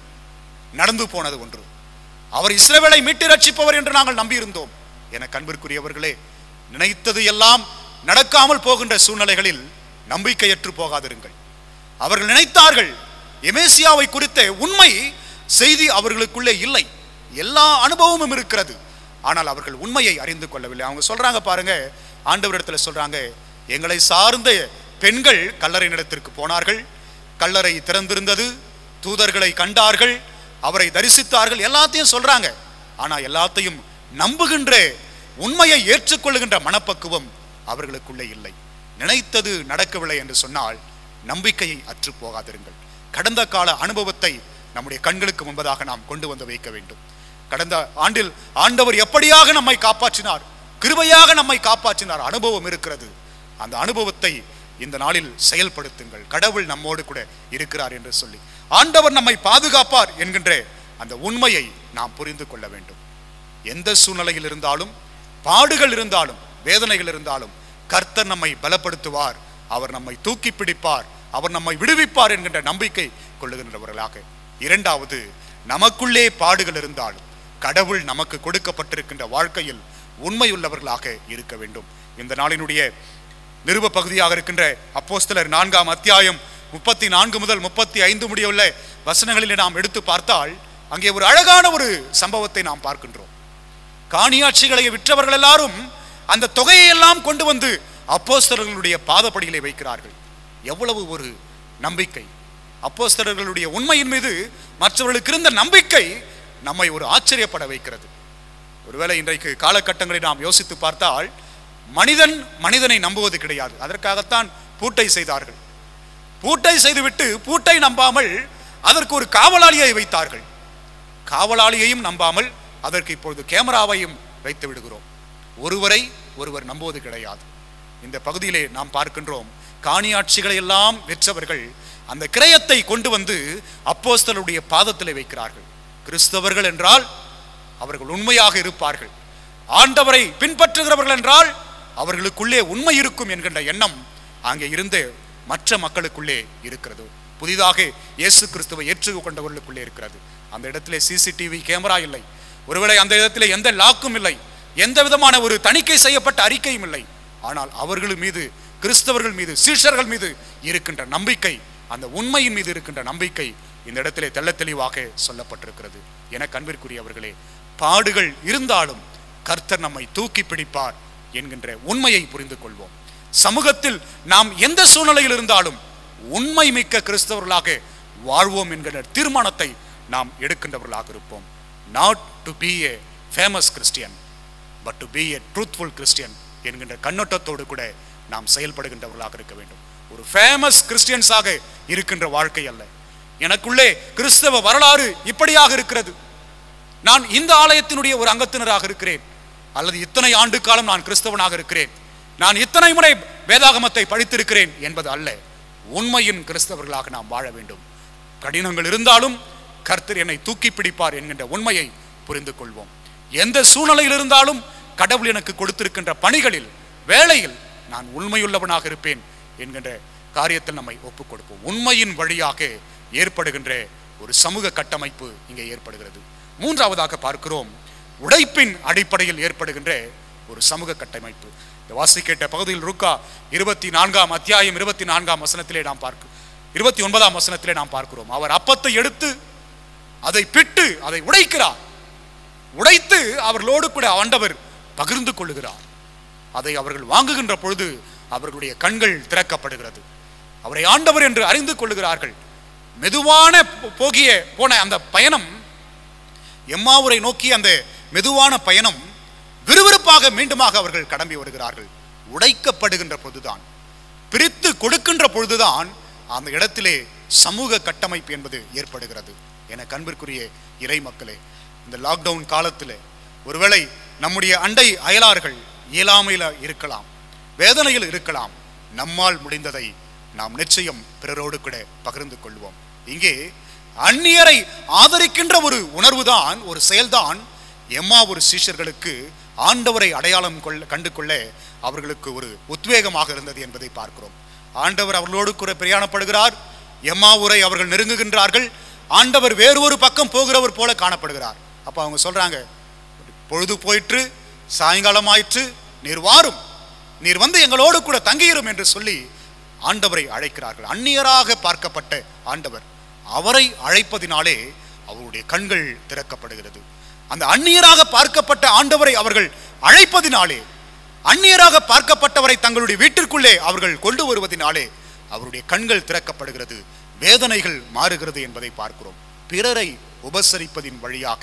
நடந்து போனது ஒன்று அவர் இஸ்ரவேலை மீட்டு ரட்சிப்பவர் என்று நாங்கள் நம்பியிருந்தோம் என கண்பிற்குரியவர்களே நினைத்தது எல்லாம் நடக்காமல் போகின்ற சூழ்நிலைகளில் நம்பிக்கையற்று போகாதிருங்கள் அவர்கள் நினைத்தார்கள் எமேசியாவை குறித்த உண்மை செய்தி அவர்களுக்குள்ளே இல்லை எல்லா அனுபவமும் இருக்கிறது ஆனால் அவர்கள் உண்மையை அறிந்து கொள்ளவில்லை அவங்க சொல்றாங்க பாருங்க ஆண்டவரிடத்துல சொல்றாங்க எங்களை சார்ந்த பெண்கள் கல்லறை நிலத்திற்கு போனார்கள் கல்லறை திறந்திருந்தது தூதர்களை கண்டார்கள் அவரை தரிசித்தார்கள் எல்லாத்தையும் சொல்றாங்க ஆனா எல்லாத்தையும் நம்புகின்ற உண்மையை ஏற்றுக்கொள்ளுகின்ற மனப்பக்குவம் அவர்களுக்குள்ளே இல்லை நினைத்தது நடக்கவில்லை என்று சொன்னால் நம்பிக்கையை அற்று போகாதிருங்கள் கடந்த கால அனுபவத்தை நம்முடைய கண்களுக்கு முன்பதாக நாம் கொண்டு வந்து வைக்க வேண்டும் கடந்த ஆண்டில் ஆண்டவர் எப்படியாக நம்மை காப்பாற்றினார் கிருபையாக நம்மை காப்பாற்றினார் அனுபவம் இருக்கிறது அந்த அனுபவத்தை இந்த நாளில் செயல்படுத்துங்கள் கடவுள் நம்மோடு கூட இருக்கிறார் என்று சொல்லி ஆண்டவர் நம்மை பாதுகாப்பார் என்கின்ற அந்த உண்மையை நாம் புரிந்து கொள்ள வேண்டும் எந்த சூழ்நிலையில் இருந்தாலும் பாடுகள் இருந்தாலும் வேதனைகள் இருந்தாலும் கர்த்தர் நம்மை பலப்படுத்துவார் அவர் நம்மை தூக்கி பிடிப்பார் அவர் நம்மை விடுவிப்பார் என்கின்ற நம்பிக்கை கொள்ளுகின்றவர்களாக இரண்டாவது நமக்குள்ளே பாடுகள் இருந்தாலும் கடவுள் நமக்கு கொடுக்கப்பட்டிருக்கின்ற வாழ்க்கையில் உண்மையுள்ளவர்களாக இருக்க வேண்டும் இந்த நாளினுடைய நிருப பகுதியாக இருக்கின்ற அப்போஸ்தலர் நான்காம் அத்தியாயம் முப்பத்தி நான்கு முதல் முப்பத்தி ஐந்து முடியவுள்ள வசனங்களிலே நாம் எடுத்து பார்த்தால் அங்கே ஒரு அழகான ஒரு சம்பவத்தை நாம் பார்க்கின்றோம் காணியாட்சிகளை விற்றவர்கள் எல்லாரும் அந்த தொகையை எல்லாம் கொண்டு வந்து அப்போஸ்தலர்களுடைய பாதப்படியிலே வைக்கிறார்கள் எவ்வளவு ஒரு நம்பிக்கை அப்போஸ்தலர்களுடைய உண்மையின் மீது மற்றவர்களுக்கு இருந்த நம்பிக்கை நம்மை ஒரு ஆச்சரியப்பட வைக்கிறது ஒருவேளை இன்றைக்கு காலகட்டங்களை நாம் யோசித்து பார்த்தால் மனிதன் மனிதனை நம்புவது கிடையாது அதற்காகத்தான் பூட்டை செய்தார்கள் பூட்டை செய்துவிட்டு பூட்டை நம்பாமல் அதற்கு ஒரு காவலாளியை வைத்தார்கள் காவலாளியையும் நம்பாமல் அதற்கு இப்பொழுது கேமராவையும் வைத்து விடுகிறோம் ஒருவரை ஒருவர் நம்புவது கிடையாது இந்த பகுதியிலே நாம் பார்க்கின்றோம் காணியாட்சிகளை எல்லாம் வெற்றவர்கள் அந்த கிரயத்தை கொண்டு வந்து அப்போஸ்தலருடைய பாதத்திலே வைக்கிறார்கள் கிறிஸ்தவர்கள் என்றால் அவர்கள் உண்மையாக இருப்பார்கள் ஆண்டவரை பின்பற்றுகிறவர்கள் என்றால் அவர்களுக்குள்ளே உண்மை இருக்கும் என்கின்ற எண்ணம் அங்கே இருந்த மற்ற மக்களுக்குள்ளே இருக்கிறது புதிதாக இயேசு கிறிஸ்துவை ஏற்றுக்கொண்டவர்களுக்குள்ளே இருக்கிறது அந்த இடத்திலே சிசிடிவி கேமரா இல்லை ஒருவேளை அந்த இடத்திலே எந்த லாக்கும் இல்லை எந்த விதமான ஒரு தணிக்கை செய்யப்பட்ட அறிக்கையும் இல்லை ஆனால் அவர்கள் மீது கிறிஸ்தவர்கள் மீது சீஷர்கள் மீது இருக்கின்ற நம்பிக்கை அந்த உண்மையின் மீது இருக்கின்ற நம்பிக்கை இந்த இடத்திலே தெள்ள தெளிவாக சொல்லப்பட்டிருக்கிறது என கண்பிற்குரியவர்களே பாடுகள் இருந்தாலும் கர்த்தர் நம்மை தூக்கி பிடிப்பார் என்கின்ற உண்மையை புரிந்து கொள்வோம் சமூகத்தில் நாம் எந்த சூழ்நிலையில் இருந்தாலும் உண்மை மிக்க கிறிஸ்தவர்களாக வாழ்வோம் என்கிற தீர்மானத்தை நாம் எடுக்கின்றவர்களாக இருப்போம் not to be a famous Christian but to be a truthful Christian என்கின்ற கண்ணோட்டத்தோடு கூட நாம் செயல்படுகின்றவர்களாக இருக்க வேண்டும் ஒரு ஃபேமஸ் கிறிஸ்டியன்ஸாக இருக்கின்ற வாழ்க்கை அல்ல எனக்குள்ளே கிறிஸ்தவ வரலாறு இப்படியாக இருக்கிறது நான் இந்த ஆலயத்தினுடைய ஒரு அங்கத்தினராக இருக்கிறேன் அல்லது இத்தனை ஆண்டு காலம் நான் கிறிஸ்தவனாக இருக்கிறேன் நான் இத்தனை முறை வேதாகமத்தை படித்திருக்கிறேன் என்பது அல்ல உண்மையின் கிறிஸ்தவர்களாக நாம் வாழ வேண்டும் கடினங்கள் இருந்தாலும் கர்த்தர் என்னை தூக்கி பிடிப்பார் என்கின்ற உண்மையை புரிந்து கொள்வோம் எந்த சூழ்நிலையில் இருந்தாலும் கடவுள் எனக்கு கொடுத்திருக்கின்ற பணிகளில் வேலையில் நான் உண்மையுள்ளவனாக இருப்பேன் என்கின்ற காரியத்தில் நம்மை ஒப்புக் கொடுப்போம் உண்மையின் வழியாக ஏற்படுகின்ற ஒரு சமூக கட்டமைப்பு இங்கே ஏற்படுகிறது மூன்றாவதாக பார்க்கிறோம் உடைப்பின் அடிப்படையில் ஏற்படுகின்ற ஒரு சமூக கட்டமைப்பு இந்த வாசிக்கேட்ட பகுதியில் ருக்கா இருபத்தி நான்காம் அத்தியாயம் இருபத்தி நான்காம் வசனத்திலே நாம் பார்க்க இருபத்தி ஒன்பதாம் வசனத்திலே நாம் பார்க்கிறோம் அவர் அப்பத்தை எடுத்து அதை பிட்டு அதை உடைக்கிறார் உடைத்து அவர்களோடு கூட ஆண்டவர் பகிர்ந்து கொள்ளுகிறார் அதை அவர்கள் வாங்குகின்ற பொழுது அவர்களுடைய கண்கள் திறக்கப்படுகிறது அவரை ஆண்டவர் என்று அறிந்து கொள்ளுகிறார்கள் மெதுவான போ- போகிய போன அந்த பயணம் எம்மாவூரை நோக்கி அந்த மெதுவான பயணம் விறுவிறுப்பாக மீண்டுமாக அவர்கள் கடம்பி வருகிறார்கள் உடைக்கப்படுகின்ற பொழுதுதான் பிரித்து கொடுக்கின்ற பொழுதுதான் அந்த இடத்திலே சமூக கட்டமைப்பு என்பது ஏற்படுகிறது என கண்பிற்குரிய இறை மக்களே இந்த லாக்டவுன் காலத்திலே ஒருவேளை நம்முடைய அண்டை அயலார்கள் இயலாமையில் இருக்கலாம் வேதனையில் இருக்கலாம் நம்மால் முடிந்ததை நாம் நிச்சயம் பிறரோடு கூட பகிர்ந்து கொள்வோம் இங்கே அந்நியரை ஆதரிக்கின்ற ஒரு உணர்வுதான் ஒரு செயல்தான் எம்மா ஒரு சீஷர்களுக்கு ஆண்டவரை அடையாளம் கொள்ள கண்டு கொள்ள அவர்களுக்கு ஒரு உத்வேகமாக இருந்தது என்பதை பார்க்கிறோம் ஆண்டவர் அவர்களோடு கூட பிரயாணப்படுகிறார் எம்மா ஊரை அவர்கள் நெருங்குகின்றார்கள் ஆண்டவர் வேறு ஒரு பக்கம் போகிறவர் போல காணப்படுகிறார் அப்ப அவங்க சொல்றாங்க பொழுது போயிற்று சாயங்காலம் ஆயிற்று நீர் வாரும் நீர் வந்து எங்களோடு கூட தங்கியிரும் என்று சொல்லி ஆண்டவரை அழைக்கிறார்கள் அந்நியராக பார்க்கப்பட்ட ஆண்டவர் அவரை அழைப்பதினாலே அவருடைய கண்கள் திறக்கப்படுகிறது அந்த அந்நியராக பார்க்கப்பட்ட ஆண்டவரை அவர்கள் அழைப்பதினாலே அந்நியராக பார்க்கப்பட்டவரை தங்களுடைய வீட்டிற்குள்ளே அவர்கள் கொண்டு வருவதினாலே அவருடைய கண்கள் திறக்கப்படுகிறது வேதனைகள் மாறுகிறது என்பதை பார்க்கிறோம் பிறரை உபசரிப்பதின் வழியாக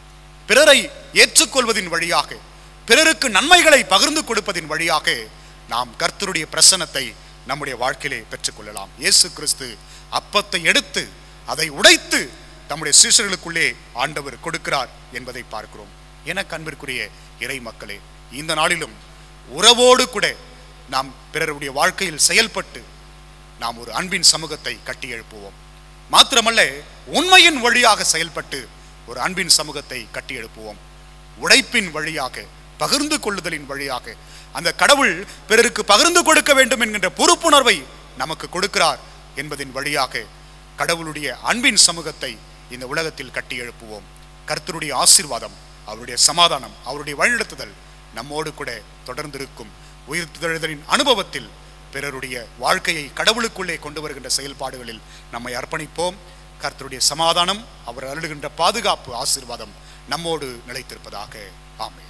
பிறரை ஏற்றுக்கொள்வதின் வழியாக பிறருக்கு நன்மைகளை பகிர்ந்து கொடுப்பதின் வழியாக நாம் கர்த்தருடைய பிரசன்னத்தை நம்முடைய வாழ்க்கையிலே பெற்றுக்கொள்ளலாம் இயேசு கிறிஸ்து அப்பத்தை எடுத்து அதை உடைத்து தம்முடைய சீஷர்களுக்குள்ளே ஆண்டவர் கொடுக்கிறார் என்பதை பார்க்கிறோம் என கண்பிற்குரிய இறை மக்களே இந்த நாளிலும் உறவோடு கூட நாம் பிறருடைய வாழ்க்கையில் செயல்பட்டு நாம் ஒரு அன்பின் சமூகத்தை கட்டி எழுப்புவோம் மாத்திரமல்ல உண்மையின் வழியாக செயல்பட்டு ஒரு அன்பின் சமூகத்தை கட்டி எழுப்புவோம் உழைப்பின் வழியாக பகிர்ந்து கொள்ளுதலின் வழியாக அந்த கடவுள் பிறருக்கு பகிர்ந்து கொடுக்க வேண்டும் என்கின்ற பொறுப்புணர்வை நமக்கு கொடுக்கிறார் என்பதின் வழியாக கடவுளுடைய அன்பின் சமூகத்தை இந்த உலகத்தில் கட்டி எழுப்புவோம் கர்த்தருடைய ஆசீர்வாதம் அவருடைய சமாதானம் அவருடைய வழிநடத்துதல் நம்மோடு கூட தொடர்ந்திருக்கும் உயிர்த்தெழுதலின் அனுபவத்தில் பிறருடைய வாழ்க்கையை கடவுளுக்குள்ளே கொண்டு வருகின்ற செயல்பாடுகளில் நம்மை அர்ப்பணிப்போம் கர்த்தருடைய சமாதானம் அவர் அருளுகின்ற பாதுகாப்பு ஆசீர்வாதம் நம்மோடு நிலைத்திருப்பதாக ஆமென்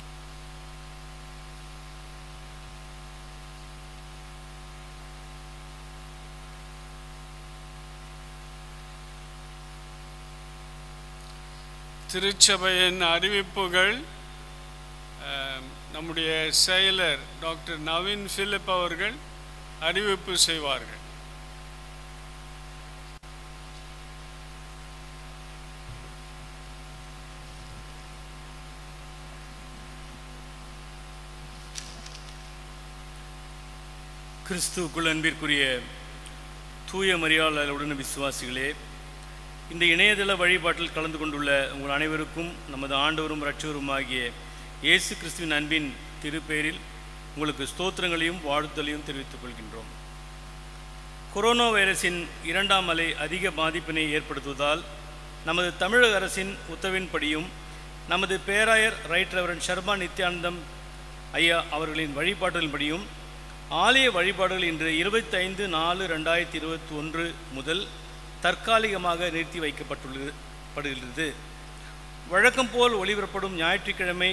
திருச்சபையின் அறிவிப்புகள் அஹ், நம்முடைய செயலர் டாக்டர் நவீன் பிலிப் அவர்கள் அறிவிப்பு செய்வார்கள் கிறிஸ்துவுக்குள் அன்பிற்குரிய தூய மரியாதையுடன் விசுவாசிகளே இந்த இணையதள வழிபாட்டில் கலந்து கொண்டுள்ள உங்கள் அனைவருக்கும் நமது ஆண்டவரும் இரட்சகருமாகிய இயேசு கிறிஸ்துவின் அன்பின் திருப்பெயரில் உங்களுக்கு ஸ்தோத்திரங்களையும் வாழ்த்துதலையும் தெரிவித்துக் கொள்கின்றோம் கொரோனா வைரஸின் இரண்டாம் அலை அதிக பாதிப்பினை ஏற்படுத்துவதால் நமது தமிழக அரசின் உத்தரவின்படியும் நமது பேராயர் ரைட் ரெவரன் சர்மா நித்யானந்தம் ஐயா அவர்களின் வழிபாடுகளின்படியும் ஆலய வழிபாடுகள் இன்று இருபத்தைந்து நாலு ரெண்டாயிரத்தி இருபத்தி ஒன்று முதல் தற்காலிகமாக நிறுத்தி வைக்கப்பட்டுள்ளது படுகிறது வழக்கம் போல் ஒளிபரப்படும் ஞாயிற்றுக்கிழமை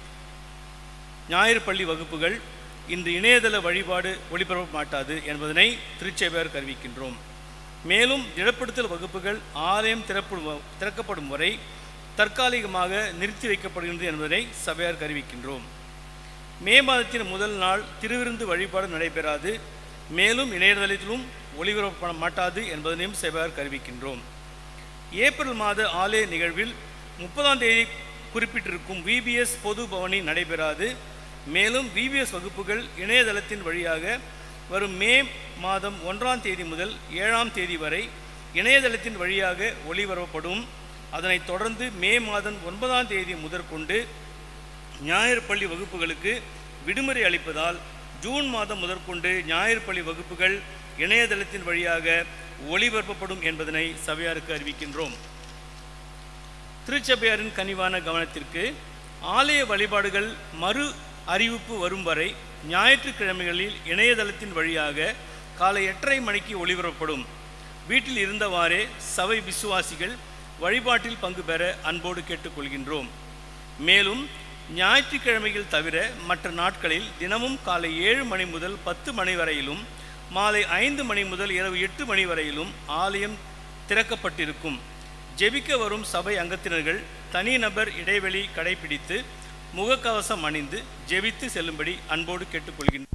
ஞாயிறு பள்ளி வகுப்புகள் இன்று இணையதள வழிபாடு ஒளிபரப்ப மாட்டாது என்பதனை திருச்செபையார் அறிவிக்கின்றோம் மேலும் திடப்படுத்தல் வகுப்புகள் ஆலயம் திறப்படும் திறக்கப்படும் வரை தற்காலிகமாக நிறுத்தி வைக்கப்படுகின்றது என்பதனை சபையார் அறிவிக்கின்றோம் மே மாதத்தின் முதல் நாள் திருவிருந்து வழிபாடு நடைபெறாது மேலும் இணையதளத்திலும் ஒளிபரப்ப மாட்டாது என்பதனையும் சபையார் அறிவிக்கின்றோம் ஏப்ரல் மாத ஆலய நிகழ்வில் முப்பதாம் தேதி குறிப்பிட்டிருக்கும் விபிஎஸ் பொது பவனி நடைபெறாது மேலும் விபிஎஸ் வகுப்புகள் இணையதளத்தின் வழியாக வரும் மே மாதம் ஒன்றாம் தேதி முதல் ஏழாம் தேதி வரை இணையதளத்தின் வழியாக ஒளிபரப்பப்படும் அதனைத் தொடர்ந்து மே மாதம் ஒன்பதாம் தேதி முதற்கொண்டு ஞாயிறு பள்ளி வகுப்புகளுக்கு விடுமுறை அளிப்பதால் ஜூன் மாதம் முதற்கொண்டு ஞாயிறு பள்ளி வகுப்புகள் இணையதளத்தின் வழியாக ஒளிபரப்பப்படும் என்பதனை சபையாருக்கு அறிவிக்கின்றோம் திருச்சபையாரின் கனிவான கவனத்திற்கு ஆலய வழிபாடுகள் மறு அறிவிப்பு வரும் வரை ஞாயிற்றுக்கிழமைகளில் இணையதளத்தின் வழியாக காலை எட்டரை மணிக்கு ஒளிபரப்பப்படும் வீட்டில் இருந்தவாறே சபை விசுவாசிகள் வழிபாட்டில் பங்கு பெற அன்போடு கேட்டுக்கொள்கின்றோம் மேலும் ஞாயிற்றுக்கிழமைகள் தவிர மற்ற நாட்களில் தினமும் காலை ஏழு மணி முதல் பத்து மணி வரையிலும் மாலை ஐந்து மணி முதல் இரவு எட்டு மணி வரையிலும் ஆலயம் திறக்கப்பட்டிருக்கும் ஜெபிக்க வரும் சபை அங்கத்தினர்கள் தனிநபர் இடைவெளி கடைபிடித்து முகக்கவசம் அணிந்து ஜெபித்து செல்லும்படி அன்போடு கேட்டுக்கொள்கின்றனர்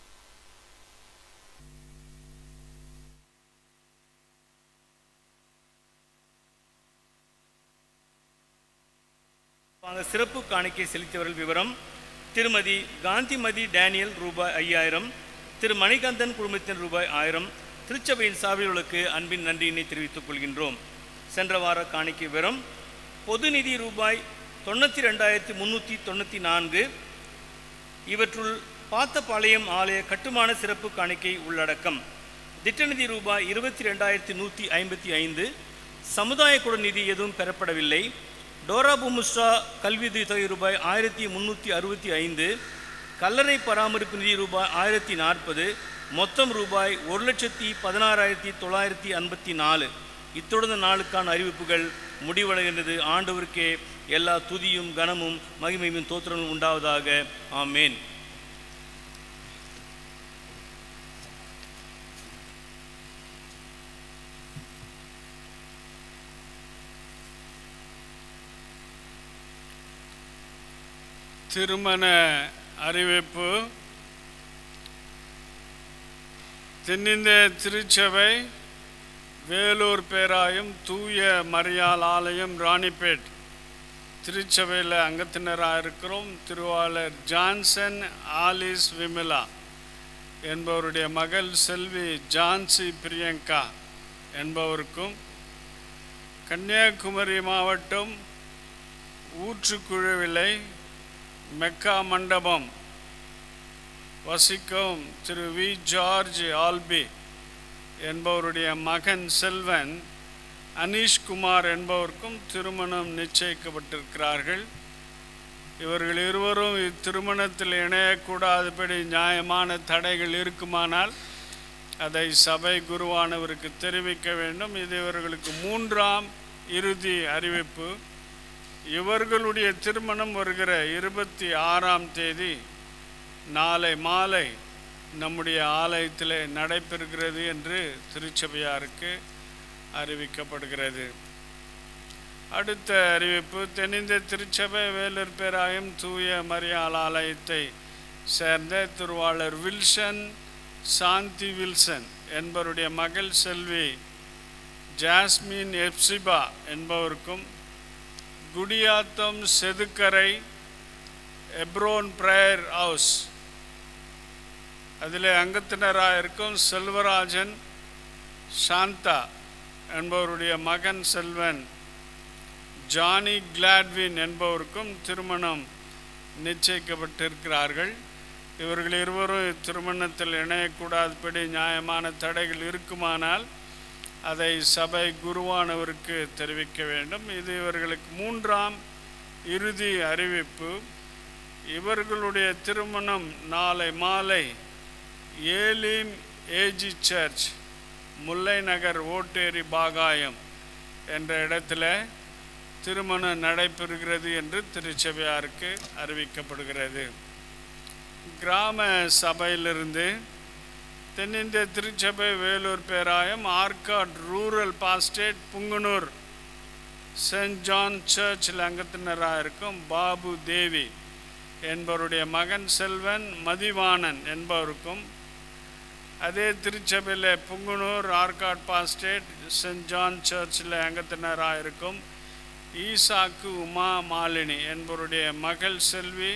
வாங்க சிறப்பு காணிக்கை செலுத்தியவர்கள் விவரம் திருமதி காந்திமதி டேனியல் ரூபாய் ஐயாயிரம் திரு மணிகந்தன் குழுமத்தின் ரூபாய் ஆயிரம் திருச்சபையின் சார்பிலுள்ளக்கு அன்பின் நன்றியினை தெரிவித்துக் கொள்கின்றோம் சென்ற வார காணிக்கை விவரம் பொது நிதி ரூபாய் தொண்ணூற்றி ரெண்டாயிரத்தி முந்நூற்றி தொண்ணூற்றி நான்கு இவற்றுள் பாத்தபாளையம் ஆலய கட்டுமான சிறப்பு காணிக்கை உள்ளடக்கம் திட்டநிதி ரூபாய் இருபத்தி ரெண்டாயிரத்தி நூற்றி ஐம்பத்தி ஐந்து சமுதாய குட நிதி எதுவும் பெறப்படவில்லை டோரா பூமுஸ்ரா கல்வி தொகை ரூபாய் ஆயிரத்தி முந்நூற்றி அறுபத்தி ஐந்து கல்லறை பராமரிப்பு நிதி ரூபாய் ஆயிரத்தி நாற்பது மொத்தம் ரூபாய் ஒரு லட்சத்தி பதினாறாயிரத்தி தொள்ளாயிரத்தி ஐம்பத்தி நாலு இத்துடன் நாளுக்கான அறிவிப்புகள் முடிவடைகின்றது ஆண்டவருக்கே எல்லா துதியும் கனமும் மகிமையும் தோத்திரமும் உண்டாவதாக ஆமேன் திருமண அறிவிப்பு தென்னிந்திய திருச்சபை வேலூர் பேராயம் தூய மரியாள் ஆலயம் ராணிப்பேட் திருச்சபையில் அங்கத்தினராக இருக்கிறோம் திருவாளர் ஜான்சன் ஆலிஸ் விமலா என்பவருடைய மகள் செல்வி ஜான்சி பிரியங்கா என்பவருக்கும் கன்னியாகுமரி மாவட்டம் ஊற்றுக்குழுவிலை மெக்கா மண்டபம் வசிக்கும் திரு வி ஜார்ஜ் ஆல்பி என்பவருடைய மகன் செல்வன் அனீஷ்குமார் என்பவருக்கும் திருமணம் நிச்சயிக்கப்பட்டிருக்கிறார்கள் இவர்கள் இருவரும் இத்திருமணத்தில் இணையக்கூடாதபடி நியாயமான தடைகள் இருக்குமானால் அதை சபை குருவானவருக்கு தெரிவிக்க வேண்டும் இது இவர்களுக்கு மூன்றாம் இறுதி அறிவிப்பு இவர்களுடைய திருமணம் வருகிற இருபத்தி ஆறாம் தேதி நாளை மாலை நம்முடைய ஆலயத்தில் நடைபெறுகிறது என்று திருச்சபையாருக்கு அறிவிக்கப்படுகிறது அடுத்த அறிவிப்பு தென்னிந்திய திருச்சபை வேலூர் பேராயம் தூய மரியாள் ஆலயத்தை சேர்ந்த திருவாளர் வில்சன் சாந்தி வில்சன் என்பவருடைய மகள் செல்வி ஜாஸ்மின் எப்சிபா என்பவருக்கும் Gudiyatham Sethukkarai Hebron prayer house அதில் அங்கத்தினராக இருக்கும் செல்வராஜன் சாந்தா என்பவருடைய மகன் செல்வன் ஜானி கிளாட்வின் என்பவருக்கும் திருமணம் நிச்சயிக்கப்பட்டிருக்கிறார்கள் இவர்கள் இருவரும் திருமணத்தில் இணையக்கூடாதபடி நியாயமான தடைகள் இருக்குமானால் அதை சபை குருவானவருக்கு தெரிவிக்க வேண்டும் இது இவர்களுக்கு மூன்றாம் இறுதி அறிவிப்பு இவர்களுடைய திருமணம் நாளை மாலை Elim AG church Mullai Nagar Otteri Bagayam என்ற இடத்துல திருமணம் நடைபெறுகிறது என்று திருச்சபையாருக்கு அறிவிக்கப்படுகிறது கிராம சபையிலிருந்து தென்னிந்திய திருச்சபை வேலூர் பேராயம் Arcot rural pastorate Punganur Saint John சர்ச்சில் அங்கத்தினராக இருக்கும் பாபு தேவி என்பவருடைய மகன் செல்வன் மதிவாணன் என்பவருக்கும் அதே திருச்சபையில் Punganur Arcot pastorate Saint John சர்ச்சில் அங்கத்தினராக இருக்கும் ஈசாக்கு உமா மாலினி என்பவருடைய மகள் செல்வி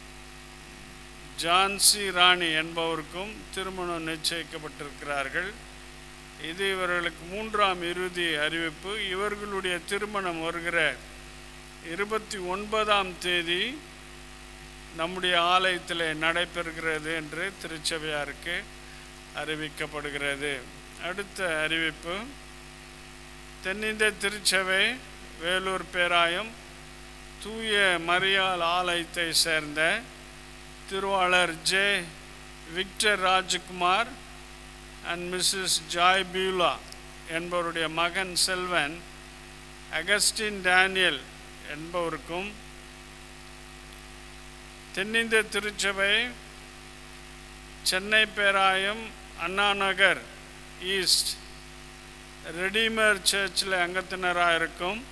ஜான்சி ராணி என்பவருக்கும் திருமணம் நிச்சயிக்கப்பட்டிருக்கிறார்கள் இது இவர்களுக்கு மூன்றாம் இறுதி அறிவிப்பு இவர்களுடைய திருமணம் வருகிற இருபத்தி ஒன்பதாம் தேதி நம்முடைய ஆலயத்தில் நடைபெறுகிறது என்று திருச்சபையாருக்கு அறிவிக்கப்படுகிறது அடுத்த அறிவிப்பு தென்னிந்திய திருச்சபை வேலூர் பேராயம் தூய மரியாள் ஆலயத்தை சேர்ந்த திருவாளர் J Victor Rajkumar and Mrs Joy Beulah என்பவருடைய மகன் செல்வன் அகஸ்டின் டேனியல் என்பவருக்கும் தென்னிந்திய திருச்சபை சென்னை பேராயம் அண்ணா நகர் ஈஸ்ட் ரெடிமர் சர்ச்சில் அங்கத்தினராக இருக்கும்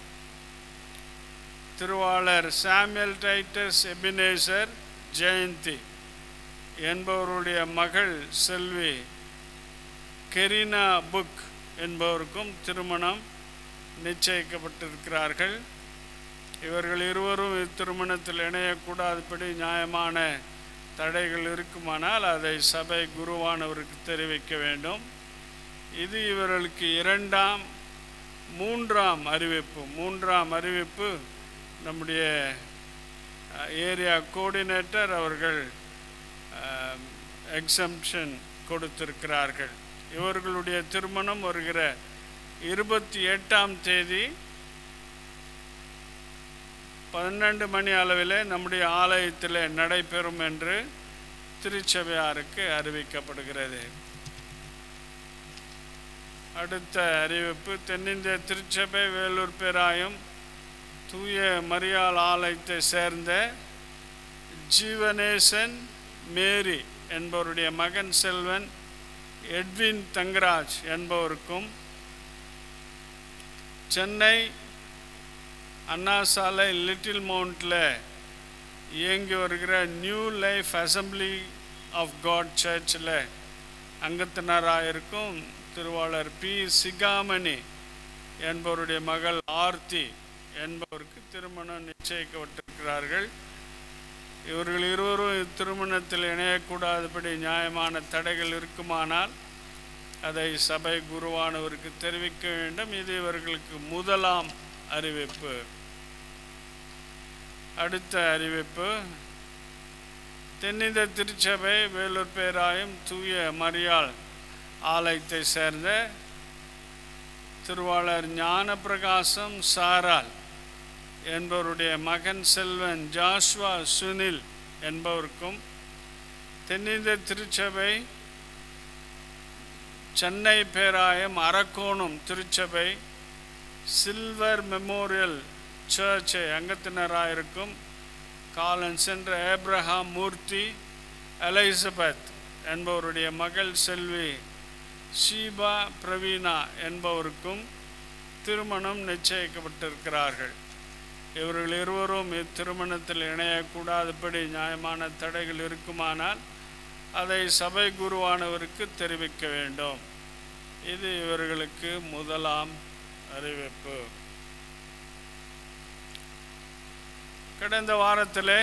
திருவாளர் சாமுவேல் டைட்டஸ் எபினேசர் ஜெயந்தி என்பவருடைய மகள் செல்வி கெரினா புக் என்பவருக்கும் திருமணம் நிச்சயிக்கப்பட்டிருக்கிறார்கள் இவர்கள் இருவரும் இத்திருமணத்தில் இணையக்கூடாதபடி நியாயமான தடைகள் இருக்குமானால் அதை சபை குருவானவருக்கு தெரிவிக்க வேண்டும் இது இவர்களுக்கு இரண்டாம் மூன்றாம் அறிவிப்பு மூன்றாம் அறிவிப்பு நம்முடைய ஏரியா கோஆர்டினேட்டர் அவர்கள் எக்ஸம்ஷன் கொடுத்திருக்கிறார்கள் இவர்களுடைய திருமணம் வருகிற இருபத்தி எட்டாம் தேதி பன்னெண்டு மணி அளவில் நம்முடைய ஆலயத்தில் நடைபெறும் என்று திருச்சபையாருக்கு அறிவிக்கப்படுகிறது அடுத்த அறிவிப்பு தென்னிந்திய திருச்சபை வேலூர் பேராயம் தூய மரியாள் ஆலயத்தை சேர்ந்த ஜீவனேசன் மேரி என்பவருடைய மகன் செல்வன் எட்வின் தங்கராஜ் என்பவருக்கும் சென்னை அண்ணா சாலை லிட்டில் மவுண்டில் இயங்கி வருகிற new life assembly of God சர்ச்சில் அங்கத்தினராக இருக்கும் திருவாளர் பி சிகாமணி என்பவருடைய மகள் ஆர்த்தி என்பவருக்கு திருமணம் நிச்சயிக்கப்பட்டிருக்கிறார்கள் இவர்கள் இருவரும் இத்திருமணத்தில் இணையக்கூடாதபடி நியாயமான தடைகள் இருக்குமானால் அதை சபை குருவானவருக்கு தெரிவிக்க வேண்டும் இது இவர்களுக்கு முதலாம் அறிவிப்பு அடுத்த அறிவிப்பு தென்னிந்திய திருச்சபை வேலூர் பேராயம் தூய மரியாள் ஆலயத்தை சேர்ந்த திருவாளர் ஞானப்பிரகாசம் சாரால் என்பவருடைய மகன் செல்வன் ஜாஷ்வா சுனில் என்பவருக்கும் தென்னிந்திய திருச்சபை சென்னை பேராயம் அரக்கோணம் திருச்சபை சில்வர் மெமோரியல் சர்ச்சை அங்கத்தினராக இருக்கும் காலன் சென்ற ஏப்ரஹாம் மூர்த்தி எலிசபெத் என்பவருடைய மகள் செல்வி ஷீபா பிரவீனா என்பவருக்கும் திருமணம் நிச்சயிக்கப்பட்டிருக்கிறார்கள் இவர்கள் இருவரும் இத்திருமணத்தில் இணையக்கூடாதபடி நியாயமான தடைகள் இருக்குமானால் அதை சபை குருவானவருக்கு தெரிவிக்க வேண்டும் இது இவர்களுக்கு முதலாம் அறிவிப்பு கடந்த வாரத்திலே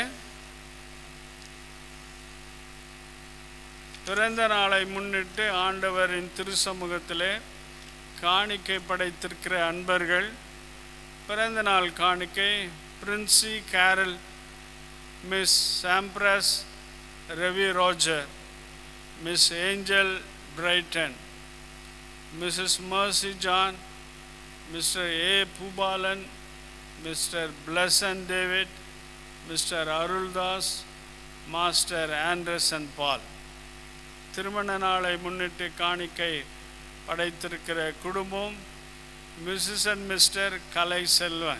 பிறந்த நாளை முன்னிட்டு ஆண்டவரின் திருசமூகத்திலே காணிக்கை படைத்திருக்கிற அன்பர்கள் பிறந்த நாள் காணிக்கை பிரின்சி கேரல் மிஸ் சாம்ப்ரஸ் Ravi Roger miss Angel Brighton Mrs Mercy John Mister A Boopalan Mister Blesson David Mister Aruldas Master Anderson Paul திருமண நாளை முன்னிட்டு காணிக்கை படைத்திருக்கிற குடும்பம் Mrs and Mister Kalai Selvan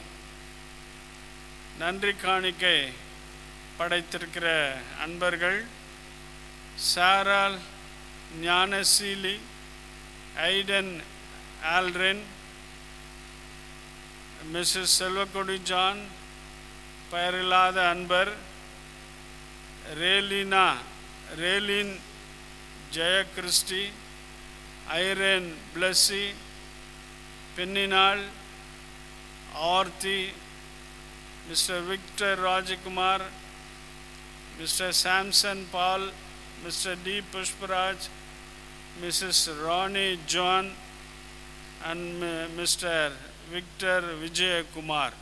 நன்றி காணிக்கை படைத்திருக்கிற அன்பர்கள் சாரால் Gnanaseeli Aiden Alrin Mrs Selvakodi John பெயரில்லாத அன்பர் Relina Relin Jeyachristy Irene Blessy பெண்ணினாள் Aarthi Mister Victor Rajakumar Mister Samson Paul Mister T Pushparaj Mrs Rani John and Mister Victor Vijayakumar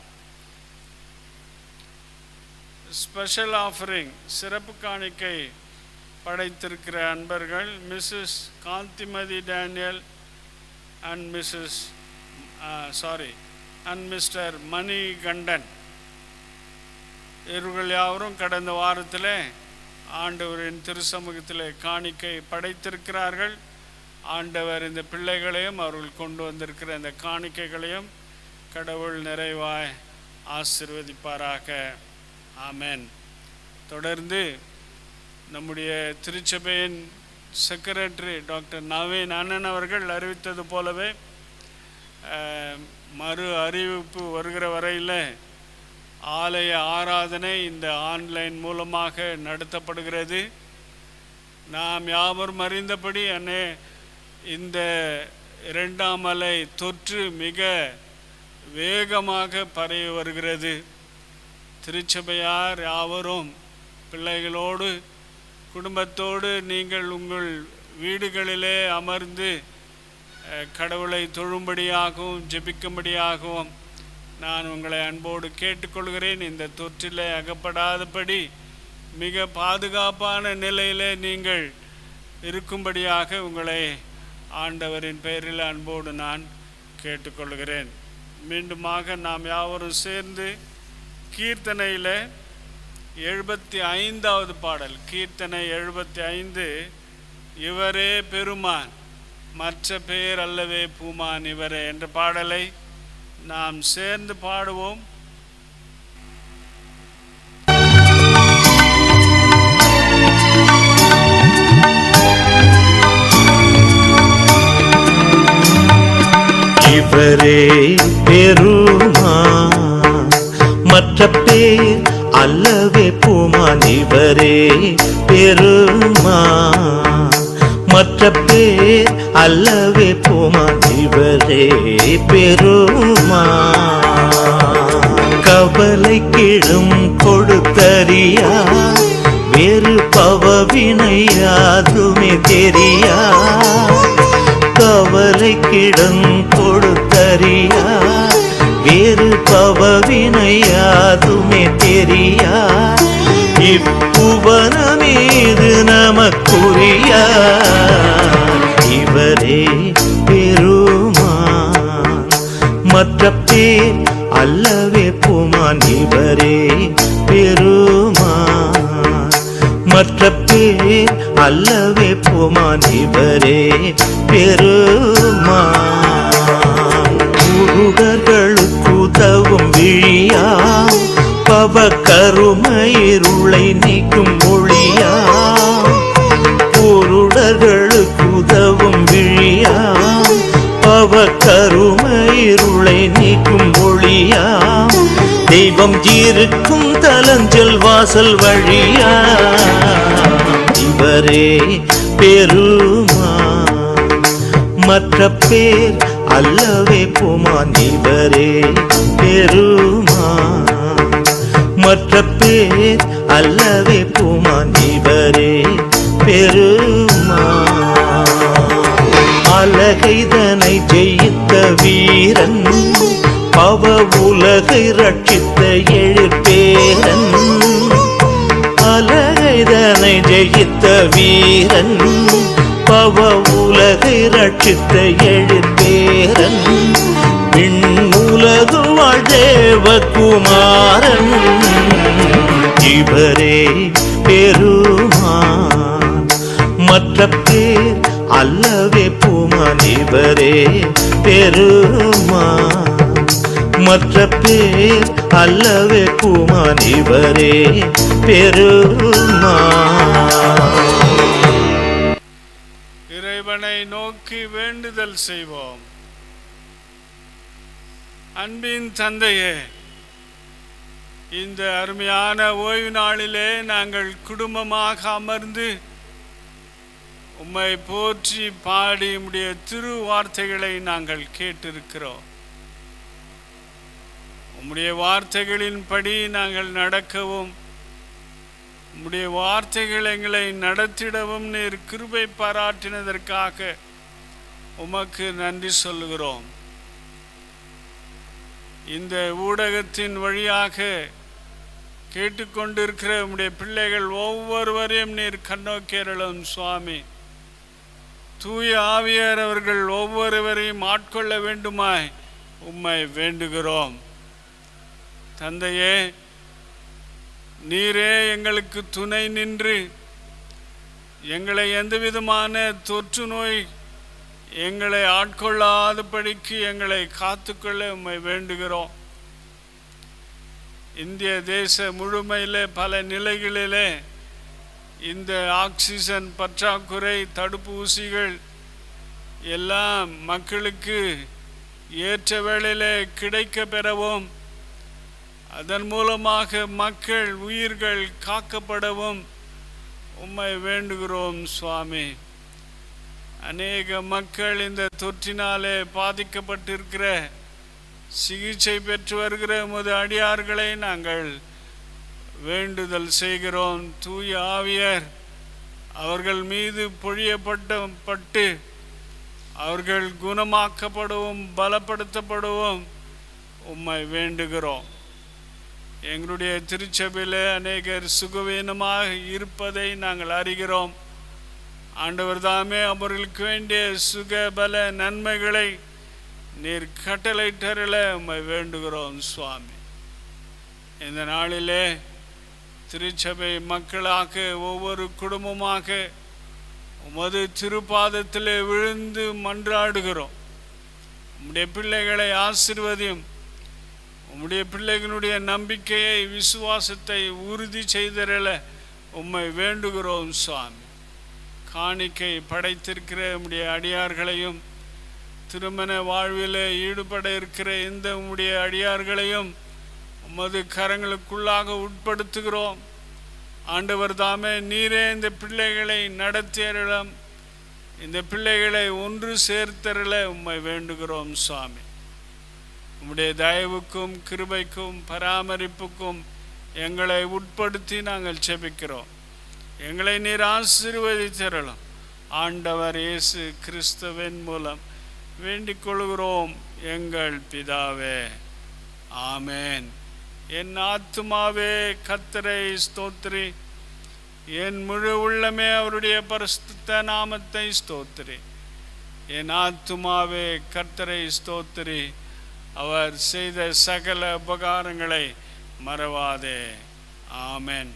special offering சிறப்பு காணிக்கை படைத்திருக்கிற அன்பர்கள் Mrs Gandhimathi Daniel and Mrs Shari and Mister Mani Kandan இவர்கள் யாவரும் கடந்த வாரத்தில் ஆண்டவரின் திருசமூகத்தில் காணிக்கை படைத்திருக்கிறார்கள் ஆண்டவர் இந்த பிள்ளைகளையும் அவர்கள் கொண்டு வந்திருக்கிற இந்த காணிக்கைகளையும் கடவுள் நிறைவாய் ஆசிர்வதிப்பாராக ஆமென் தொடர்ந்து நம்முடைய திருச்சபையின் செக்ரட்டரி டாக்டர் நவீன் அண்ணன் அவர்கள் அறிவித்தது போலவே அஹ், மறு அறிவிப்பு வருகிற வரையில் ஆலய ஆராதனை இந்த ஆன்லைன் மூலமாக நடத்தப்படுகிறது நாம் யாவரும் அறிந்தபடி அண்ணே இந்த இரண்டாம் அலை தொற்று மிக வேகமாக பரவி வருகிறது திருச்சபையார் யாவரும் பிள்ளைகளோடு குடும்பத்தோடு நீங்கள் உங்கள் வீடுகளிலே அமர்ந்து அஹ், கடவுளை தொழும்படியாகவும் ஜெபிக்கும்படியாகவும் நான் உங்களை அன்போடு கேட்டுக்கொள்கிறேன் இந்த தொற்றிலே அகப்படாதபடி மிக பாதுகாப்பான நிலையிலே நீங்கள் இருக்கும்படியாக உங்களை ஆண்டவரின் பெயரில் அன்போடு நான் கேட்டுக்கொள்கிறேன் மீண்டுமாக நாம் யாவரும் சேர்ந்து கீர்த்தனையில் எழுபத்தி ஐந்தாவது பாடல் கீர்த்தனை எழுபத்தி ஐந்து இவரே பெருமான் மற்ற பேர் அல்லவே பூமான் இவரே என்ற பாடலை நாம் சேர்ந்து பாடுவோம் இவரே பெருமா மற்ற பேர் அல்லவே பூமான் இவரே பெருமா மற்ற பேர் அல்லவே பூமான் இவரே பெருமா கவலை கிழும் கொடுத்தறியா வேறு பவவினையாதுமே தெரியா கவலை கிடம் கொடுத்தறியா வேறு பவவினையாதுமே தெரியா இப்புவனமீது நமக்குரியா இவரே பெருமான் மற்ற பேர் அல்லவே புமான் இவரே பெருமான் மற்ற பேர் அல்லவே புமான் இவரே பெருமான் குருடர்களுக்கு உதவும் விழியா பவ கருமயிருளை நீக்கும் மொழியா குருடர்களுக்கு உதவும் விழியா பவ கருமயிருளை வாசல் வழியா இவரே பெருமா மற்ற பேர் அல்லவே புமான் இவரே பெருமா மற்ற பேர் அல்லவே புமான் இவரே பெருமா அலகைதனை ஜெயித்த வீரன் பவ உலகை ரட்சித்த எழுப்பேரன் அலகைதனை ஜெயித்த வீரன் பவ உலகை ரட்சித்த எழுப்பேரன் விண்ணுலகு வாழ் தேவகுமாரன் இவரே பெருமான் மற்ற பேர் அல்லவே பூமான் இவரே பெருமான் மற்ற பேர் அல்லவே பூமான் இவரே பெருமான் இறைவனை நோக்கி வேண்டுதல் செய்வோம் அன்பின் தந்தையே இந்த அருமையான ஓய்வு நாளிலே நாங்கள் குடும்பமாக அமர்ந்து உம்மை போற்றி பாடி உம்முடைய திரு வார்த்தைகளை நாங்கள் கேட்டிருக்கிறோம் உம்முடைய வார்த்தைகளின்படி நாங்கள் நடக்கவும் உம்முடைய வார்த்தைகள் எங்களை நடத்திடவும் நீர் கிருபை பாராட்டினதற்காக உமக்கு நன்றி சொல்லுகிறோம் இந்த ஊடகத்தின் வழியாக கேட்டுக்கொண்டிருக்கிற உம்முடைய பிள்ளைகள் ஒவ்வொருவரையும் நீர் கண்ணோக்கியருளும் சுவாமி தூய ஆவியர் அவர்கள் ஒவ்வொருவரையும் ஆட்கொள்ள வேண்டுமாய் உம்மை வேண்டுகிறோம் தந்தையே நீரே எங்களுக்கு துணை நின்று எங்களை எந்த விதமான தொற்று நோய் எங்களை ஆட்கொள்ளாதபடிக்கு எங்களை காத்துக்கொள்ள உம்மை வேண்டுகிறோம் இந்திய தேச முழுமையிலே பல நிலைகளிலே இந்த ஆக்சிஜன் பற்றாக்குறை தடுப்பூசிகள் எல்லாம் மக்களுக்கு ஏற்ற வேளையிலே கிடைக்க பெறவும் அதன் மூலமாக மக்கள் உயிர்கள் காக்கப்படவும் உம்மை வேண்டுகிறோம் சுவாமி அநேக மக்கள் இந்த தொற்றினாலே பாதிக்கப்பட்டிருக்கிற சிகிச்சை பெற்று வருகிற உமது அடியார்களை நாங்கள் வேண்டுதல் செய்கிறோம் தூய ஆவியர் அவர்கள் மீது பொழியப்பட்ட பட்டு அவர்கள் குணமாக்கப்படவும் பலப்படுத்தப்படவும் உம்மை வேண்டுகிறோம் எங்களுடைய திருச்சபையில் அநேகர் சுகவீனமாக இருப்பதை நாங்கள் அறிகிறோம் ஆண்டவர் தாமே அவர்களுக்கு வேண்டிய சுக பல நன்மைகளை நீர் கட்டளையிட்டருள உம்மை வேண்டுகிறோம் சுவாமி இந்த நாளிலே திருச்சபை மக்களாக ஒவ்வொரு குடும்பமாக உமது திருப்பாதத்திலே விழுந்து மன்றாடுகிறோம் உம்முடைய பிள்ளைகளை ஆசிர்வதியும் உம்முடைய பிள்ளைகளுடைய நம்பிக்கையை விசுவாசத்தை உறுதி செய்தரல உம்மை வேண்டுகிறோம் சுவாமி காணிக்கை படைத்திருக்கிற உம்முடைய அடியார்களையும் திருமண வாழ்விலே ஈடுபட இருக்கிற இந்த உம்முடைய அடியார்களையும் உமது கரங்களுக்குள்ளாக உட்படுத்துகிறோம் ஆண்டவர் தாமே நீரே இந்த பிள்ளைகளை நடத்தியருளம் இந்த பிள்ளைகளை ஒன்று சேர்த்தருள உம்மை வேண்டுகிறோம் சுவாமி உம்முடைய தயவுக்கும் கிருபைக்கும் பராமரிப்புக்கும் எங்களை உட்படுத்தி நாங்கள் செபிக்கிறோம் எங்களை நீர் ஆசீர்வதித்தரலாம் ஆண்டவர் இயேசு கிறிஸ்துவின் மூலம் வேண்டிக் கொள்கிறோம் எங்கள் பிதாவே ஆமென் என் ஆத்துமாவே கத்தரை ஸ்தோத்திரி என் முழு உள்ளமே அவருடைய பரிசுத்த நாமத்தை ஸ்தோத்திரி என் ஆத்துமாவே கர்த்தரை ஸ்தோத்திரி அவர் செய்த சகல உபகாரங்களை மறவாதே ஆமென்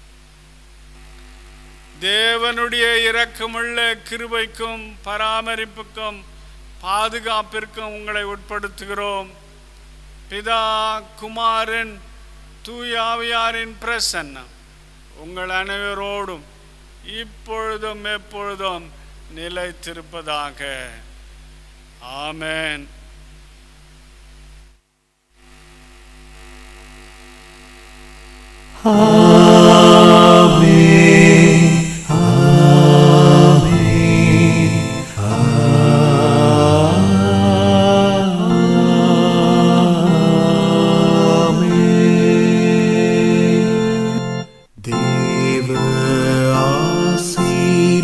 தேவனுடைய இரக்கமுள்ள கிருபைக்கும் பராமரிப்புக்கும் பாதுகாப்பிற்கும் உங்களை உட்படுத்துகிறோம் பிதா குமாரன் தூயாவியாரின் பிரசன்னம் உங்கள் அனைவரோடும் இப்பொழுதும் எப்பொழுதும் நிலைத்திருப்பதாக ஆமென் ஆ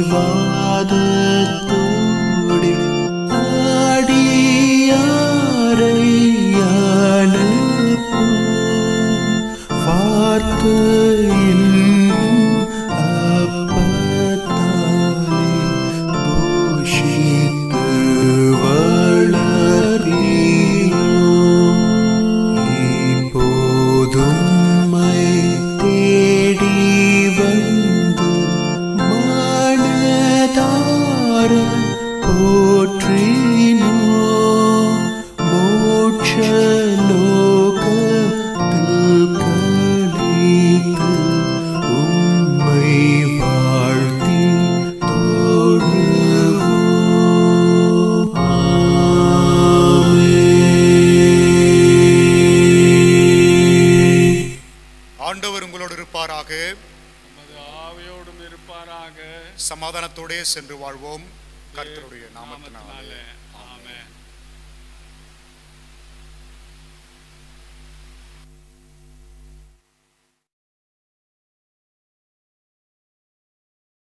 வாதத்தோடு ஆடியாரை அனுப்பும் வார்த்தையின் அப்பத்தாலே போஷித்து வளர்வீரோம். இப்போதும் மை தேடி வந்து மனதார போற்றினோம். மோட்ச லோகத்தில் கழித்து உம்மை வாழ்த்தி தொழுவோம். ஆமென். ஆண்டவர் உங்களோடு இருப்பாராக உமது ஆவியோடும் இருப்பாராக சமாதானத்தோடே சென்று வாழ்வோம் கர்த்தருடைய நாமத்தினாலே நாமத்தினாலே